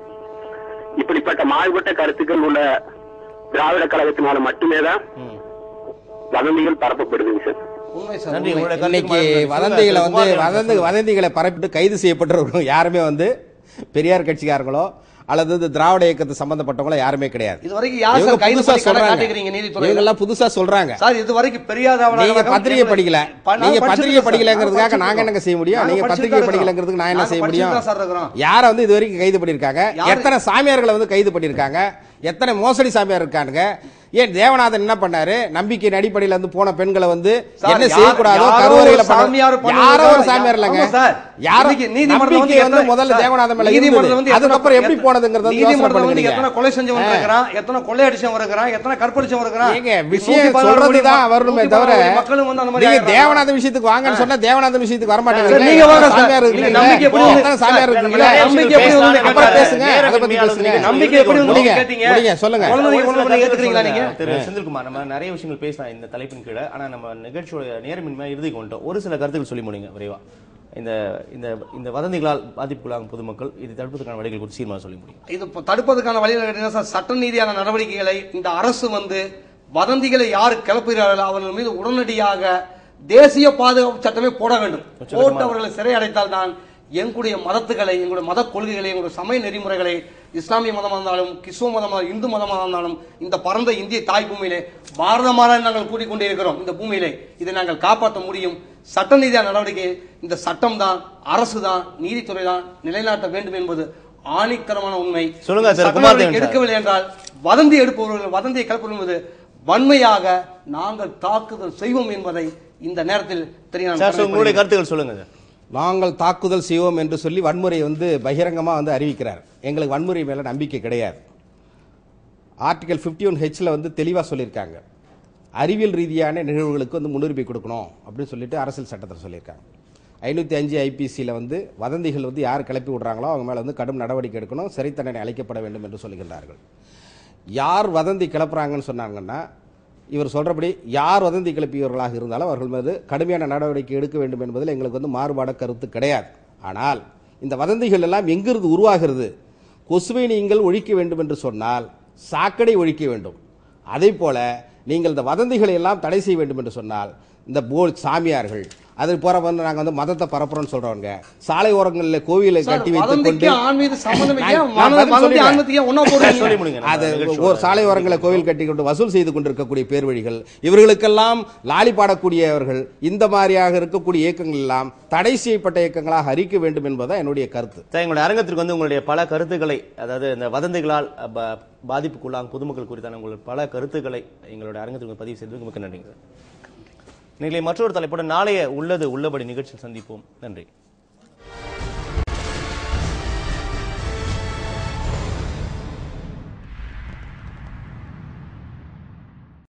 இப்படிப்பட்ட மாறுபட்ட கருத்துக்கள் உள்ள திராவிட கழகத்தினால மட்டுமே தான்
ம்
வதந்திகள் பரப்பப்படுதுங்க சார்
உண்மை சார்
நன்றி
உண்மை.
உங்களுடைய கருத்துக்கு
இன்னைக்கு
மறுபடியும்
வதந்திகளை வந்து
சொல்லுங்க.
வதந்தி வதந்திகளை பரப்பிட்டு கைது செய்யப்பட்டவர்கள் யாருமே வந்து பெரியார் கட்சிக்காரங்களோ அல்லது இந்த திராவிட இயக்கத்து சம்பந்தப்பட்டவங்களோ யாருமே கிடையாது
இது வரைக்கும் யார்
இவங்க
சார் கைது
புதுசா
பண்ணி கடை
சொல்றாங்க
காட்டிக்கிறீங்க நீதித்துறையில?
இவங்க எல்லாம் புதுசா சொல்றாங்க
சார் இது வரைக்கும் பெரியாத
நீங்க பத்திரிகை படிக்கல நீங்க பத்திரிகை படிக்கலங்கிறதுக்காக நாங்க என்னங்க செய்ய முடியும் நீங்க பத்திரிகை படிக்கலங்கிறதுக்கு நான் என்ன செய்ய முடியும்
சார் இருக்கிறோம்
யார வந்து இது வரைக்கும் கைது பண்ணிருக்காங்க
யாரு?
எத்தனை சாமியார்களை வந்து கைது பண்ணிருக்காங்க எத்தனை மோசடி சாமியார் இருக்கானுங்க ஏன் தேவநாதன் என்ன பண்ணாரு நம்பிக்கையின் அடிப்படையில வந்து போன பெண்களை வந்து
சார்,
என்ன
யார்-
செய்யக்கூடாதோ
யாரோ
கருவறையில
ஒரு சாமியார்
பண்ண- யாரோ ஒரு
பண்ணுவாங்க.
சாமியார் இல்லைங்க
ஆமா சார்.
யாரோ
இன்னைக்கு நீதிமன்றத்துல
நம்பிக்கை வந்து
எத்தனை-
முதல்ல
சார்,
தேவநாதன் மேல
நீதிமன்றத்துல
இருந்தது
வந்து எத்தனை-
அதுக்கப்புறம் எப்படி போனதுங்கிறது வந்து யோசனை
நீதிமன்றத்துல வந்து
பண்ணுங்க
எத்தனை கொலை செஞ்சவன் இருக்கிறான் எத்தனை கொள்ளையடிச்சவன் இருக்கிறான் எத்தனை கற்பழிச்சவன் இருக்கிறான்
ஏங்க
நூத்தி
விஷயம்
பதினாறு
சொல்றதுதான்
கோடி
வரணுமே
நூத்தி
தவிர
பதினாறு கோடி மக்களும் வந்து அந்த மாதிரி
நீங்க
ஆயிடுறாங்க.
தேவநாதன் விஷயத்துக்கு வாங்கன்னு சொன்னா தேவநாதன் விஷயத்துக்கு வர
சார்,
மாட்டேங்கிறீங்க
நீங்க வாங்க சார்.
சாமியார்
நீங்க
இருக்கீங்களா?
நம்பிக்கை எப்படி வந்து-
எத்தனை சாமியார்
சார்,
இருக்கீங்களா?
நம்பிக்கை எப்படி வந்து
அப்புறம்
கேட்டாரு?
பேசுங்க அதை பத்தி பேசுங்க
நம்பிக்கை எப்படி வந்து
முடிங்க
கேட்டீங்க?
முடிங்க சொல்லுங்க
குழந்தை குழந்தை ஏத்துக்கிறீங்களா நீங்க
திரு செந்தில்குமார் நம்ம நிறைய விஷயங்கள் பேசலாம் இந்த தலைப்பின் கீழே ஆனா நம்ம நிகழ்ச்சியோட நேரமின்மை இறுதி கொண்டோம் ஒரு சில கருத்துக்கள் சொல்லி முடிங்க விரைவா இந்த இந்த இந்த வதந்திகளால் பாதிப்புக்குள்ளாகும் பொதுமக்கள் இது தடுப்பதற்கான வழிகள் குறித்து சீர்மானம் சொல்லி முடியும்
இது இப்ப தடுப்பதற்கான வழியில் கேட்டீங்கன்னா சார் சட்ட ரீதியான நடவடிக்கைகளை இந்த அரசு வந்து வதந்திகளை யார் கிளப்புகிறார்களோ அவர்கள் மீது உடனடியாக தேசிய பாதுகாப்பு சட்டமே போட வேண்டும் போட்டு அவர்களை சிறை அடைத்தால் தான் எங்களுடைய மதத்துகளை எங்களுடைய மத கொள்கைகளை எங்களுடைய சமய நெறிமுறைகளை இஸ்லாமிய மதமாக இருந்தாலும் கிறிஸ்துவ மதமாக இந்து மதமாக இருந்தாலும் இந்த பரந்த இந்திய தாய் பூமியிலே பாரத மாதா நாங்கள் கூட்டிக்கொண்டே இருக்கிறோம் இந்த பூமியிலே இதை நாங்கள் காப்பாற்ற முடியும் சட்ட ரீதியான நடவடிக்கை இந்த சட்டம் தான் அரசு தான் நீதித்துறை தான் நிலைநாட்ட வேண்டும் என்பது ஆணித்தரமான உண்மை
சொல்லுங்க சார்,
சட்ட
குமார்
நடவடிக்கை
தேவன் சார்.
எடுக்கவில்லை என்றால் வதந்தி எடுப்பவர்கள் வதந்தியை கலப்பது வன்மையாக நாங்கள் தாக்குதல் செய்வோம் என்பதை இந்த நேரத்தில் தெரிய நான்
சார் உங்களுடைய
கடமைப்படுகிறேன்.
கருத்துக்கள் சொல்லுங்க சார்
நாங்கள் தாக்குதல் செய்வோம் என்று சொல்லி வன்முறை வந்து பகிரங்கமா வந்து அறிவிக்கிறார் எங்களுக்கு வன்முறை மேல நம்பிக்கை கிடையாது ஆர்டிகல் 51 ஒன் ஹெச்ல வந்து தெளிவா சொல்லியிருக்காங்க அறிவியல் ரீதியான நிகழ்வுகளுக்கு வந்து முன்னுரிமை கொடுக்கணும் அப்படின்னு சொல்லிட்டு அரசியல் சட்டத்தில் சொல்லியிருக்காங்க ஐநூற்றி அஞ்சு ஐபிசியில் வந்து வதந்திகள் வந்து யார் கிளப்பி விடுறாங்களோ அவங்க மேலே வந்து கடும் நடவடிக்கை எடுக்கணும் சிறை தண்டனை அளிக்கப்பட வேண்டும் என்று சொல்லுகின்றார்கள் யார் வதந்தி கிளப்புறாங்கன்னு சொன்னாங்கன்னா இவர் சொல்றபடி யார் வதந்தி கிளப்பியவர்களாக இருந்தாலும் அவர்கள் மீது கடுமையான நடவடிக்கை எடுக்க வேண்டும் என்பதில் எங்களுக்கு வந்து மாறுபாட கருத்து கிடையாது ஆனால் இந்த வதந்திகள் எல்லாம் எங்கிருந்து உருவாகிறது கொசுவை நீங்கள் ஒழிக்க வேண்டும் என்று சொன்னால் சாக்கடை ஒழிக்க வேண்டும் அதே போல நீங்கள் இந்த வதந்திகளை எல்லாம் தடை செய்ய வேண்டும் என்று சொன்னால் இந்த போல் சாமியார்கள் அது போற வந்து நாங்க வந்து மதத்தை பரப்புறோம்னு சொல்றவங்க சாலை ஓரங்களில் கோவிலை
சார்,
கட்டி வைத்துக் கொண்டு
வதந்திக்கு ஆன்மீக சம்பந்தம் இல்லையா?
நான் நான் பதில்
வதந்தி
சொல்லிடுறேன்.
ஆன்மீகத்துக்கு ஏன் ஒண்ணா போடுறீங்க?
சொல்லி முடிங்க நம்ம
அது
நிகழ்ச்சியோட
ஒரு சாலை ஓரங்களை கோவில் கட்டி கொண்டு வசூல் செய்து கொண்டிருக்கக்கூடிய பேர் வழிகள் இவர்களுக்கெல்லாம் லாலி பாடக்கூடியவர்கள் இந்த மாதிரியாக இருக்கக்கூடிய இயக்கங்கள் எல்லாம் தடை செய்யப்பட்ட இயக்கங்களாக அறிக்க வேண்டும் என்பதுதான் என்னுடைய கருத்து
சார் எங்களுடைய அரங்கத்திற்கு வந்து உங்களுடைய பல கருத்துக்களை அதாவது இந்த வதந்திகளால் அ, ப- பாதிப்புக்குள்ளாகும் பொதுமக்கள் குறித்தான உங்களுடைய பல கருத்துக்களை எங்களுடைய அரங்கத்திற்கு பதிவு செய்ததுக்கு மிக்க நன்றிங்க சார் நீங்களே மற்றொரு தலைப்புடன் நாளைய உள்ளது உள்ளபடி நிகழ்ச்சியில் சந்திப்போம் நன்றி